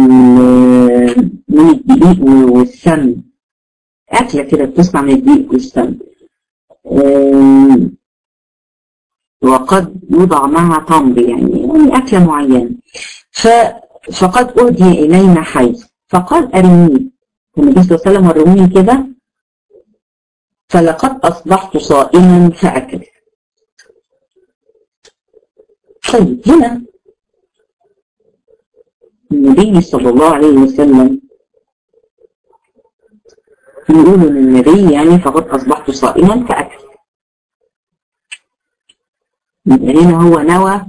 من الدقيق والسمن أكلة كده بتصنع من الدقيق والسمن وقد يوضع معها تمر يعني يعني أكلة معينة ف فقد أهدي إلينا حي فقال أرني النبي صلى الله عليه وسلم وروني كده فلقد أصبحت صائما فأكل طيب هنا النبي صلى الله عليه وسلم يقول للنبي يعني فقد أصبحت صائما فأكل يبقى هنا هو نوى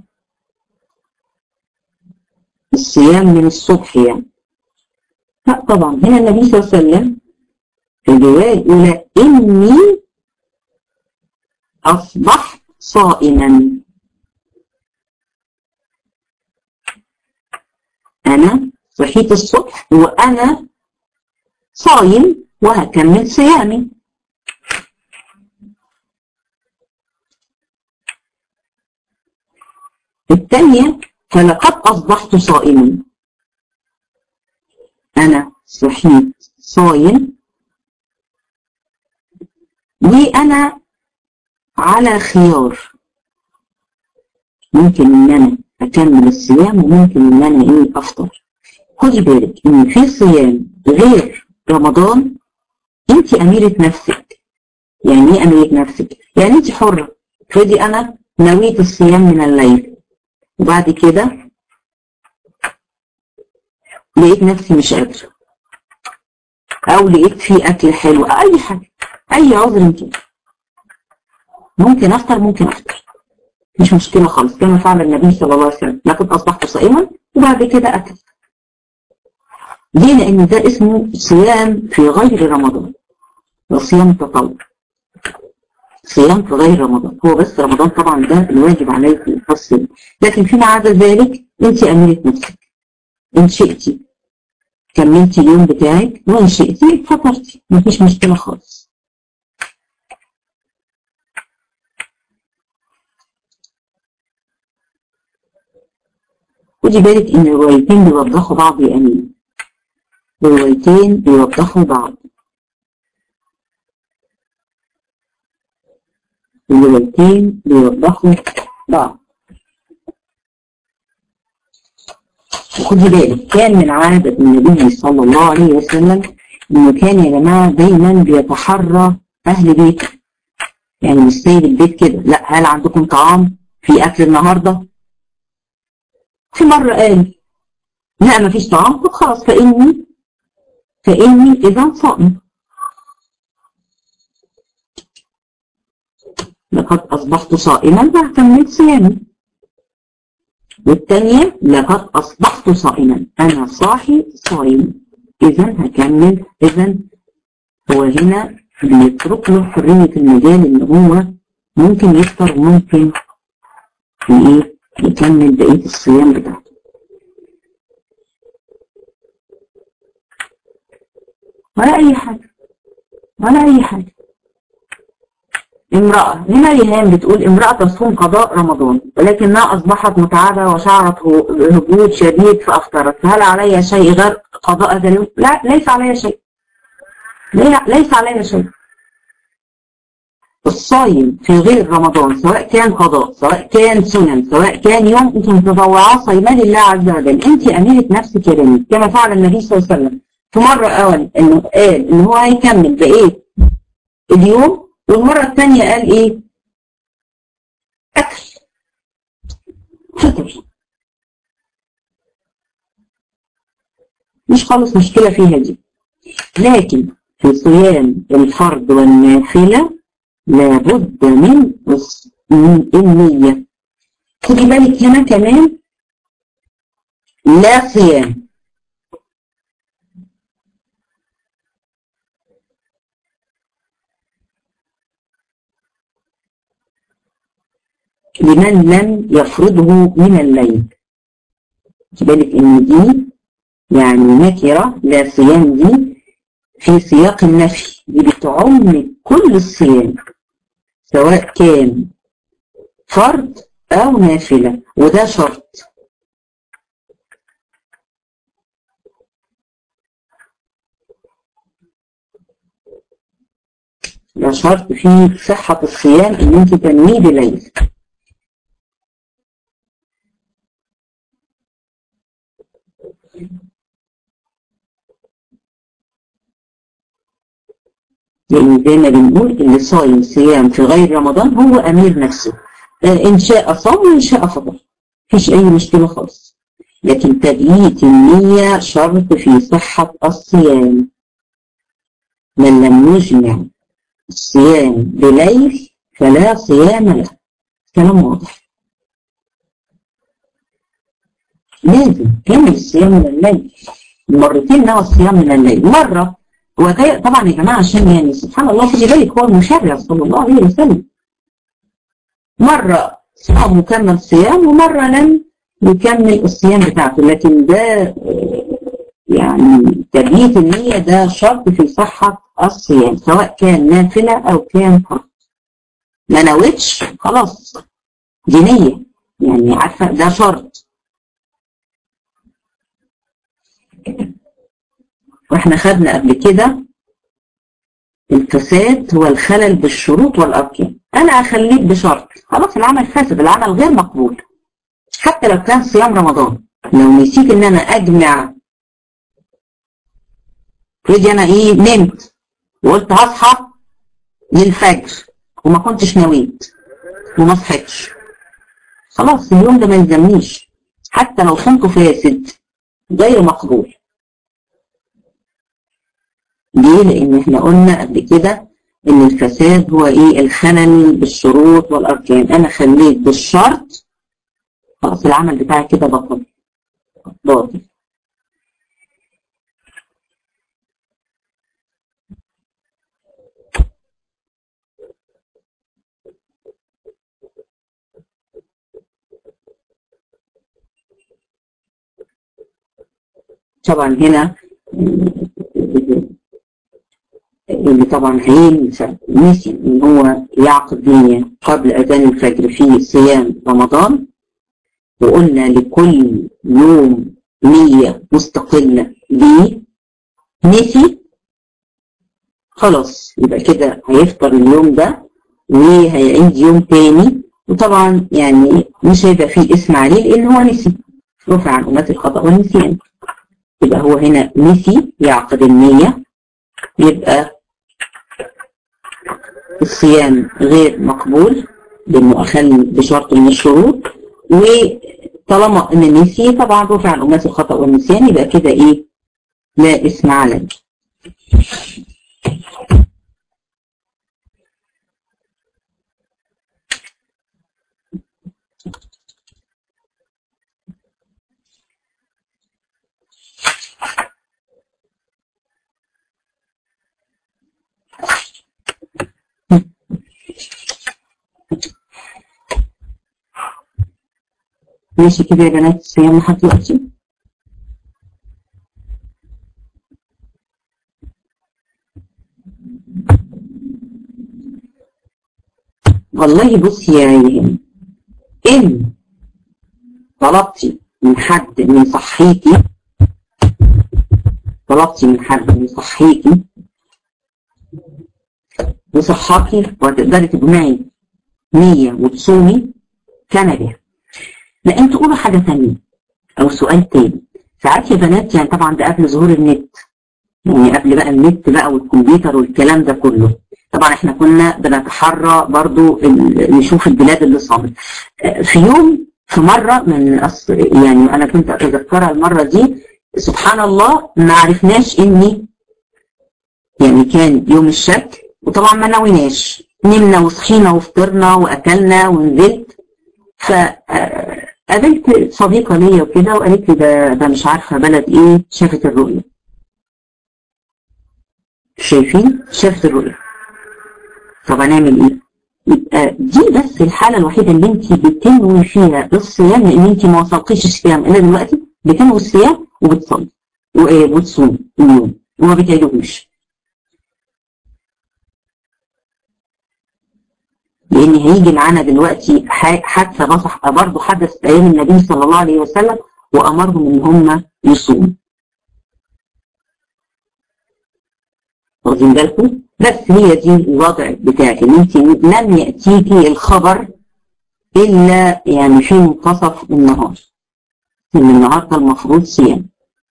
الصيام من الصبح يعني لا طبعا هنا النبي صلى الله عليه وسلم في الرواية الأولى إني أصبحت صائما أنا صحيت الصبح وأنا صايم وهكمل صيامي الثانية فلقد أصبحت صائما أنا صحيت صايم وأنا على خيار ممكن إن أنا أكمل الصيام وممكن إن أنا إيه أفطر خدي بالك إن في صيام غير رمضان أنت أميرة نفسك يعني إيه أميرة نفسك؟ يعني أنت حرة افرضي أنا نويت الصيام من الليل وبعد كده لقيت نفسي مش قادرة أو لقيت في أكل حلو أي حاجة أي عذر كده ممكن أفطر ممكن أفطر مش مشكلة خالص كما فعل النبي صلى الله عليه وسلم لقد أصبحت صائما وبعد كده أكل ليه؟ لأن ده اسمه صيام في غير رمضان وصيام تطوع صيام في غير رمضان هو بس رمضان طبعا ده الواجب عليك الفصل لكن فيما عدا ذلك انت أميرة نفسك ان شئتي كملتي اليوم بتاعك وان شئتي فطرتي مفيش مشكلة خالص خدي بالك ان الروايتين بيوضحوا بعض يا امين الروايتين بيوضحوا بعض الروايتين بيوضحوا بعض وخدي بالك كان من عادة النبي صلى الله عليه وسلم انه كان يا جماعة دايما بيتحرى اهل بيته يعني مش سايب البيت كده لا هل عندكم طعام في اكل النهارده في مرة قال لا ما فيش طعام طب خلاص فإني فإني إذا صائم لقد أصبحت صائما فاهتميت صيامي والثانية لقد أصبحت صائما أنا صاحي صايم إذا هكمل إذا هو هنا بيترك له حرية المجال إن هو ممكن يفطر ممكن إيه يكمل بقية الصيام بتاعته ولا أي حاجة ولا أي حاجة امرأة هنا ريهام بتقول امرأة تصوم قضاء رمضان ولكنها أصبحت متعبة وشعرت هبوط شديد فأفطرت فهل علي شيء غير قضاء هذا اليوم؟ لا ليس علي شيء ليس علي شيء الصايم في غير رمضان سواء كان قضاء سواء كان سنن سواء كان يوم انت متطوعاه صيمان لله عز وجل انت اميره نفسك يا بني كما فعل النبي صلى الله عليه وسلم في مره اول انه قال ان هو هيكمل بايه اليوم والمره الثانيه قال ايه اكل فطر مش خالص مشكله فيها دي لكن في صيام الفرض والنافله لابد من من النية خدي بالك هنا كمان لا صيام لمن لم يفرضه من الليل خدي بالك ان دي يعني نكرة لا صيام دي في سياق النفي دي بتعم كل الصيام سواء كان فرض أو نافلة وده شرط ده شرط فيه صحة الصيام إن أنت تنويه بليل لأن زي ما بنقول اللي صايم صيام في غير رمضان هو أمير نفسه آه إن شاء صام وإن شاء فطر مفيش أي مشكلة خالص لكن تبييت النية شرط في صحة الصيام من لم يجمع الصيام بليل فلا صيام له كلام واضح لازم كامل الصيام من الليل مرتين نوى الصيام من الليل مرة طبعا يا جماعة عشان يعني سبحان الله خدي بالك هو المشرع صلى الله عليه وسلم مرة صام مكمل صيام ومرة لم يكمل الصيام بتاعته لكن ده يعني تبييت النية ده شرط في صحة الصيام سواء كان نافلة أو كان فرض ما نويتش خلاص دي نية يعني عارفة ده شرط واحنا خدنا قبل كده الفساد هو الخلل بالشروط والأركان أنا أخليك بشرط خلاص العمل فاسد العمل غير مقبول حتى لو كان صيام رمضان لو نسيت ان انا اجمع افرضي انا ايه نمت وقلت هصحى للفجر وما كنتش نويت وما صحيتش خلاص اليوم ده ما يلزمنيش حتى لو صمته فاسد غير مقبول ليه؟ لان احنا قلنا قبل كده ان الفساد هو ايه الخلل بالشروط والاركان انا خليت بالشرط خلاص العمل بتاعي كده بطل باطل طبعا هنا اللي طبعا هينسى نسي ان هو يعقد نية قبل اذان الفجر في صيام رمضان وقلنا لكل يوم نية مستقلة ليه نسي خلاص يبقى كده هيفطر اليوم ده وهيعيد يوم تاني وطبعا يعني مش هيبقى فيه اسم عليه لان هو نسي رفع عن أمات الخطأ والنسيان يبقى هو هنا نسي يعقد النية يبقى الصيام غير مقبول لانه اخل بشرط من الشروط وطالما ان نسي طبعا رفع عن امات الخطا والنسيان يبقى كده ايه لا اسم عليه ماشي كده يا بنات الصيام لحد دلوقتي والله بصي يا عيان ان طلبتي من حد من صحيتي طلبتي من حد من صحيتي وصحاكي وهتقدري تجمعي نية وتصومي كان بها لان تقولوا حاجة تانية او سؤال تاني ساعات يا بنات يعني طبعا ده قبل ظهور النت يعني قبل بقى النت بقى والكمبيوتر والكلام ده كله طبعا احنا كنا بنتحرى برضو نشوف البلاد اللي صامت في يوم في مرة من أصل يعني انا كنت اتذكرها المرة دي سبحان الله ما عرفناش اني يعني كان يوم الشك وطبعا ما نويناش نمنا وصحينا وفطرنا واكلنا ونزلت فقابلت صديقة ليا وكده وقالت لي ده ده مش عارفة بلد ايه شافت الرؤية شايفين شافت الرؤية طب هنعمل ايه يبقى دي بس الحالة الوحيدة اللي انت بتنوي فيها الصيام لان انت ما وصلتيش الصيام الا دلوقتي بتنوي الصيام وبتصلي وتصوم اليوم وما بتعيدوش لان هيجي معانا دلوقتي حادثه بصح برضه حدث ايام النبي صلى الله عليه وسلم وامرهم ان هم يصوموا واخدين بالكم بس هي دي الوضع بتاعك ان انت لم ياتيكي الخبر الا يعني في منتصف النهار ان النهارده المفروض صيام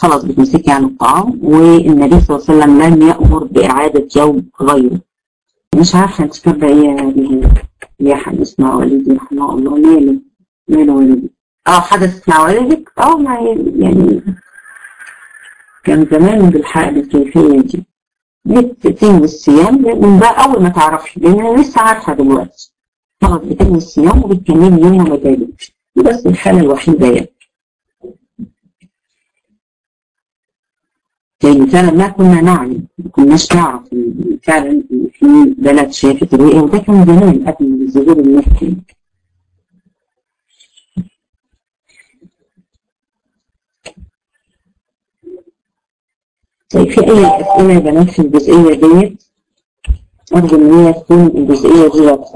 خلاص بتمسكي عن الطعام والنبي صلى الله عليه وسلم لم يأمر بإعادة يوم غيره مش عارفة انت كاتبة ايه يا ريهام يا حد اسمع والدي رحمه الله ماله ماله والدي اه حدث مع والدك اه ما يعني كان زمان بالحق بالكيفية دي بتنوي الصيام من بقى أول ما تعرفي لأن أنا لسه عارفة دلوقتي خلاص بتنوي الصيام وبتكملي يوم وما تاجلش دي بس الحالة الوحيدة يعني لأن فعلا ما كنا نعلم ما كناش نعرف فعلا في بلد شافت الرؤية وده كان زمان قبل ظهور المحكم طيب في أي أسئلة يا بنات في الجزئية ديت؟ أرجو إن هي تكون الجزئية دي واضحة.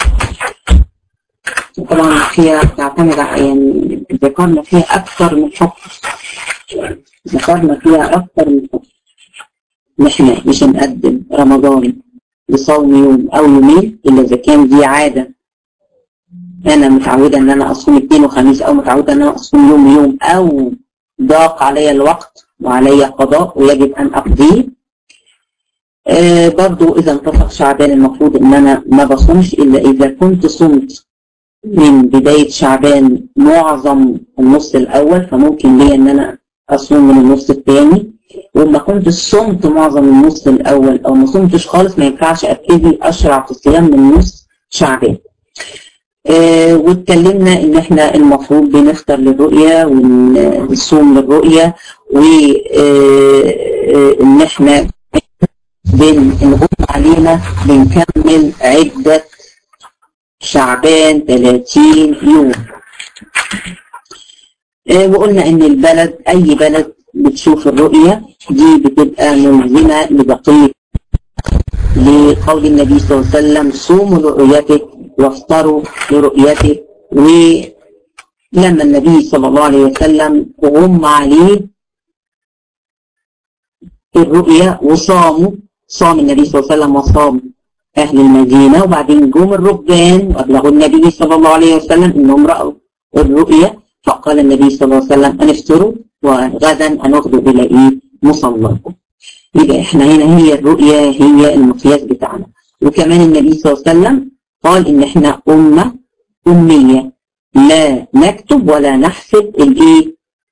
طبعا فيها تعتمد على يعني ذكرنا فيها أكثر من حكم. ذكرنا فيها أكثر من حكم. نحن مش هنقدم رمضان لصوم يوم أو يومين إلا إذا كان دي عادة أنا متعودة إن أنا أصوم اثنين وخميس أو متعودة إن أنا أصوم يوم يوم أو ضاق علي الوقت وعلي قضاء ويجب أن أقضيه آه برضو إذا انتصف شعبان المفروض إن أنا ما بصومش إلا إذا كنت صمت من بداية شعبان معظم النص الأول فممكن لي إن أنا أصوم من النص الثاني وما كنت صمت معظم النص الأول أو ما صمتش خالص ما ينفعش أبتدي أشرع في الصيام من نص شعبان آه واتكلمنا ان احنا المفروض بنفطر للرؤية ونصوم للرؤية وان احنا بنغم علينا بنكمل عدة شعبان 30 يوم آه وقلنا ان البلد اي بلد بتشوف الرؤية دي بتبقى ملزمة لبقية لقول النبي صلى الله عليه وسلم صوموا لرؤيتك وافطروا لرؤيته ولما النبي صلى الله عليه وسلم غم عليه الرؤيا وصاموا صام النبي صلى الله عليه وسلم وصام أهل المدينة وبعدين جم الركبان وأبلغوا النبي صلى الله عليه وسلم إنهم رأوا الرؤيا فقال النبي صلى الله عليه وسلم أن افطروا وغدا أن أغدوا إلى إيه مصلاكم يبقى إحنا هنا هي الرؤيا هي المقياس بتاعنا وكمان النبي صلى الله عليه وسلم قال ان احنا امة امية لا نكتب ولا نحسب الايه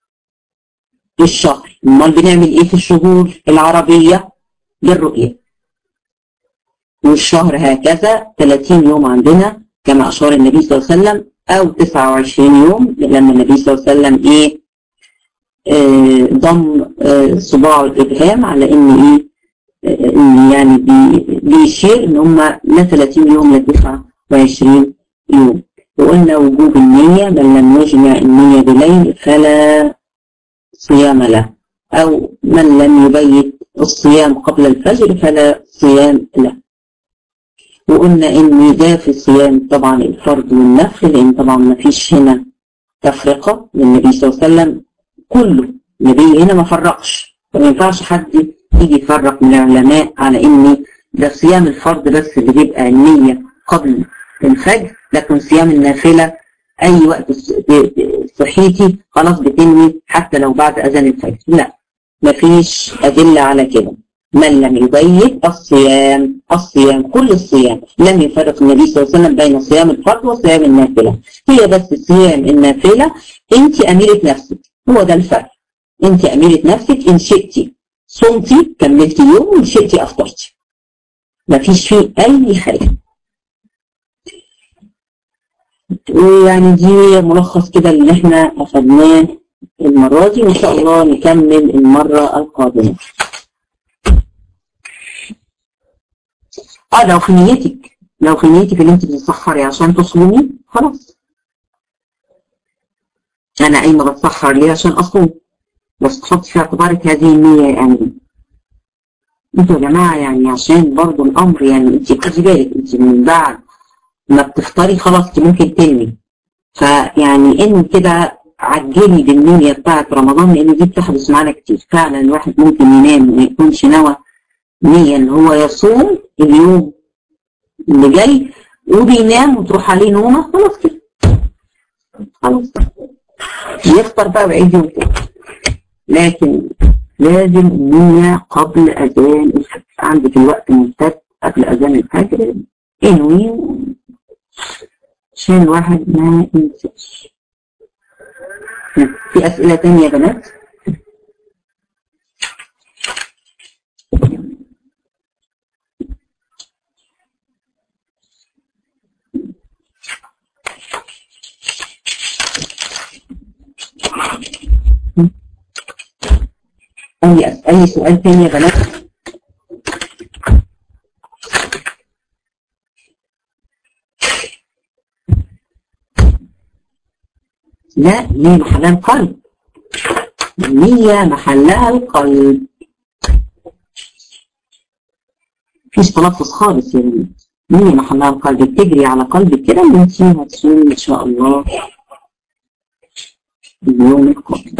الشهر امال بنعمل ايه في الشهور العربية بالرؤية والشهر هكذا 30 يوم عندنا كما اشار النبي صلى الله عليه وسلم او 29 يوم لما النبي صلى الله عليه وسلم ايه آه ضم آه صباعه الابهام على ان ايه يعني بيشير ان هم لا 30 يوم ل 29 يوم وقلنا وجوب النية من لم يجمع النية بليل فلا صيام له او من لم يبيت الصيام قبل الفجر فلا صيام له وقلنا ان ده في الصيام طبعا الفرض والنفل لان طبعا ما فيش هنا تفرقة للنبي صلى الله عليه وسلم كله النبي هنا ما فرقش فما ينفعش حد يجي يفرق من العلماء على ان ده صيام الفرض بس اللي بيبقى النية قبل الفجر لكن صيام النافلة اي وقت صحيتي خلاص بتنوي حتى لو بعد اذان الفجر لا مفيش ادلة على كده من لم يبيت الصيام الصيام كل الصيام لم يفرق النبي صلى الله عليه وسلم بين صيام الفرض وصيام النافلة هي بس صيام النافلة انت اميرة نفسك هو ده الفرق انت اميرة نفسك ان شئتي صمتي كملتي يوم وان شئتي افطرتي مفيش فيه اي حاجة ويعني دي ملخص كده اللي احنا اخدناه المرة دي وان شاء الله نكمل المرة القادمة اه لو في نيتك لو في نيتك ان انت بتتسحري عشان تصومي خلاص انا قايمه بتسحر ليه عشان اصوم بس تحطي في اعتبارك هذه النية يعني انتوا يا جماعة يعني عشان برضو الامر يعني انت خدي بالك انت من بعد ما بتفطري خلاص انت ممكن تنمي فيعني ان كده عجلي بالنية بتاعت رمضان لان دي بتحدث معانا كتير فعلا الواحد ممكن ينام وما يكونش نوى نية ان هو يصوم اليوم اللي جاي وبينام وتروح عليه نومة خلاص كده خلاص يفطر بقى ويعيد يوم تاني لكن لازم النية قبل أذان الفجر عندك الوقت ممتد قبل أذان الفجر انوي عشان الواحد ما ينساش في أسئلة تانية يا بنات؟ أي أي سؤال تاني يا بنات؟ لا ليه محلها القلب النية محلها القلب مفيش تلفظ خالص يعني نية محلها القلب بتجري على قلبك كده وانتي هتصومي ان شاء الله اليوم القادم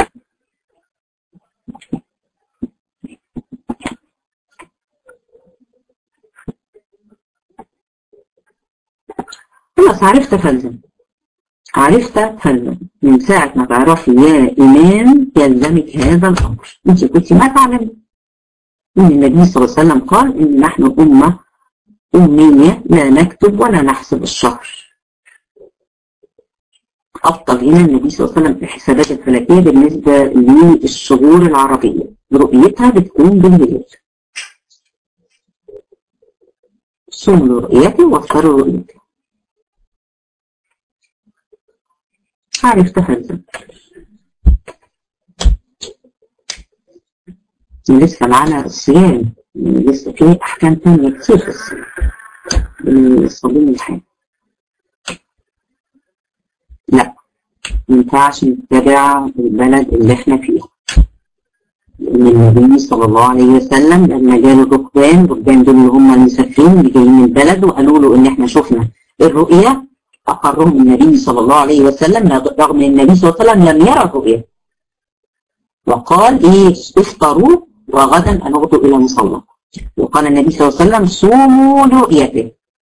خلاص عرفت افلزم عرفت افلزم من ساعة ما تعرفي يا إمام يلزمك هذا الأمر أنت كنت ما تعلمي إن النبي صلى الله عليه وسلم قال إن نحن أمة أمية لا نكتب ولا نحسب الشهر أبطل هنا النبي صلى الله عليه وسلم الحسابات الفلكية بالنسبة للشهور العربية رؤيتها بتكون بالليل صوم رؤيته وافطروا رؤيته عارف تفلسف لسه معانا الصيام لسه في أحكام تانية كتير في الصيام الصابون الحاد لا مينفعش نتبع البلد اللي احنا فيها لأن النبي صلى الله عليه وسلم لما جاء الركبان الركبان دول اللي هم المسافرين اللي جايين من البلد وقالوا له إن احنا شفنا الرؤية أقرهم النبي صلى الله عليه وسلم رغم ان النبي صلى الله عليه وسلم لم يرى الرؤية وقال إيه افطروا وغدا أنغدوا إلى مصلى وقال النبي صلى الله عليه وسلم صوموا لرؤيته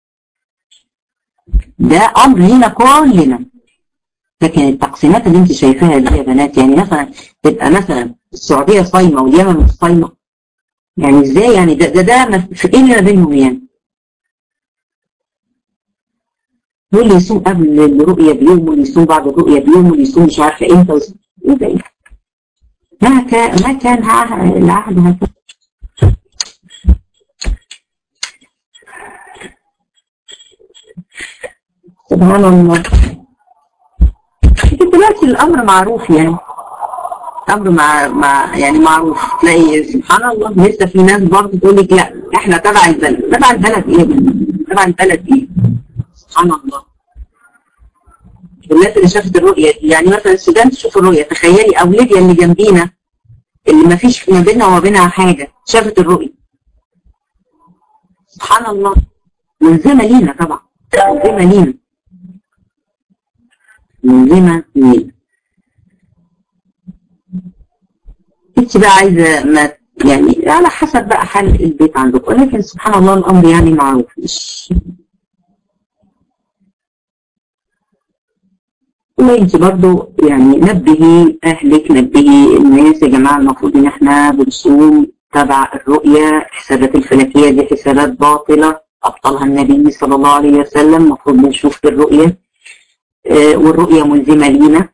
ده أمر لنا كلنا لكن التقسيمات اللي انت شايفاها دي يا بنات يعني مثلا تبقى مثلا السعودية صايمة واليمن مش صايمة يعني ازاي يعني ده ده, ده في ايه اللي ما بينهم يعني واللي يصوم قبل الرؤية بيوم واللي يصوم بعد الرؤية بيوم واللي يصوم مش عارفة امتى ايه ده ايه ما كان ما كان العهد هكذا سبحان الله لكن دلوقتي الامر معروف يعني امر مع, مع يعني معروف تلاقي سبحان الله لسه في ناس برضه تقول لك لا احنا تبع البلد تبع البلد ايه تبع البلد ايه سبحان الله الناس اللي شافت الرؤية دي يعني مثلا السودان تشوف الرؤية تخيلي او ليبيا اللي جنبينا اللي ما فيش ما بيننا وما بينها حاجة شافت الرؤية سبحان الله ملزمة لينا طبعا ملزمة لينا ملزمة لينا انت بقى عايزة ما يعني على حسب بقى حال البيت عندكم ولكن سبحان الله الامر يعني معروف مش وانت برضو يعني نبهي اهلك نبهي الناس يا جماعه المفروض ان احنا بنصوم تبع الرؤيه حسابات الفلكيه دي حسابات باطله ابطلها النبي صلى الله عليه وسلم المفروض بنشوف في الرؤيه آه والرؤيه ملزمه لينا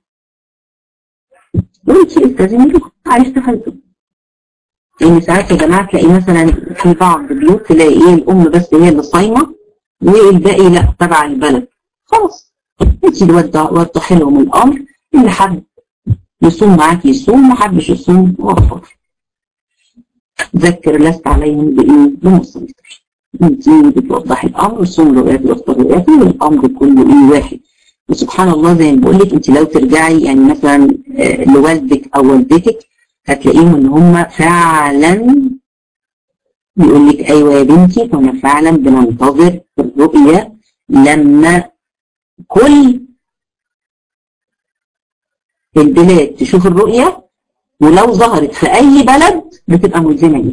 وانت التزمي له عايز تفلتوا يعني ساعات يا جماعه تلاقي مثلا في بعض البيوت تلاقي ايه الام بس هي اللي صايمه والباقي لا تبع البلد خلاص انت اللي وضحي لهم الامر اللي حب يصوم معاك يصوم ما حبش يصوم هو حر ذكر لست عليهم بايه بمسيطر انت بتوضحي الامر صوم رؤيات وافطر رؤيات والامر كله ايه واحد وسبحان الله زي ما بقول لك انت لو ترجعي يعني مثلا لوالدك او والدتك هتلاقيهم ان هم فعلا بيقول لك ايوه يا بنتي كنا فعلا بننتظر الرؤيه لما كل البلاد تشوف الرؤية ولو ظهرت في أي بلد بتبقى ملزمة ليه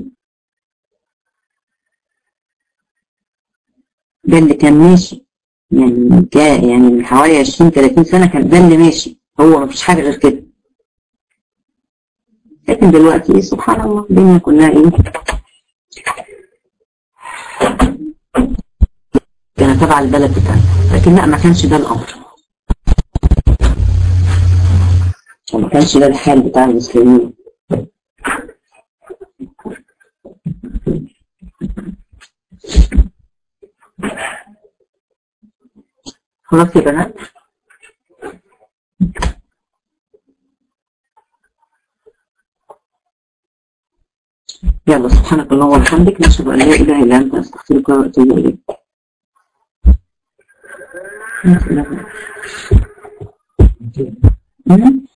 ده اللي كان ماشي يعني كان يعني من حوالي 20 30 سنة كان ده اللي ماشي هو مفيش حاجة غير كده لكن دلوقتي ايه سبحان الله الدنيا كلها ايه كان تبع البلد بتاعنا لكن لا ما كانش ده الامر وما كانش ده الحال بتاع المسلمين خلاص يا بنات يلا سبحانك اللهم وبحمدك نشهد ان لا اله الا انت استغفرك واتوب اليك Mm-hmm.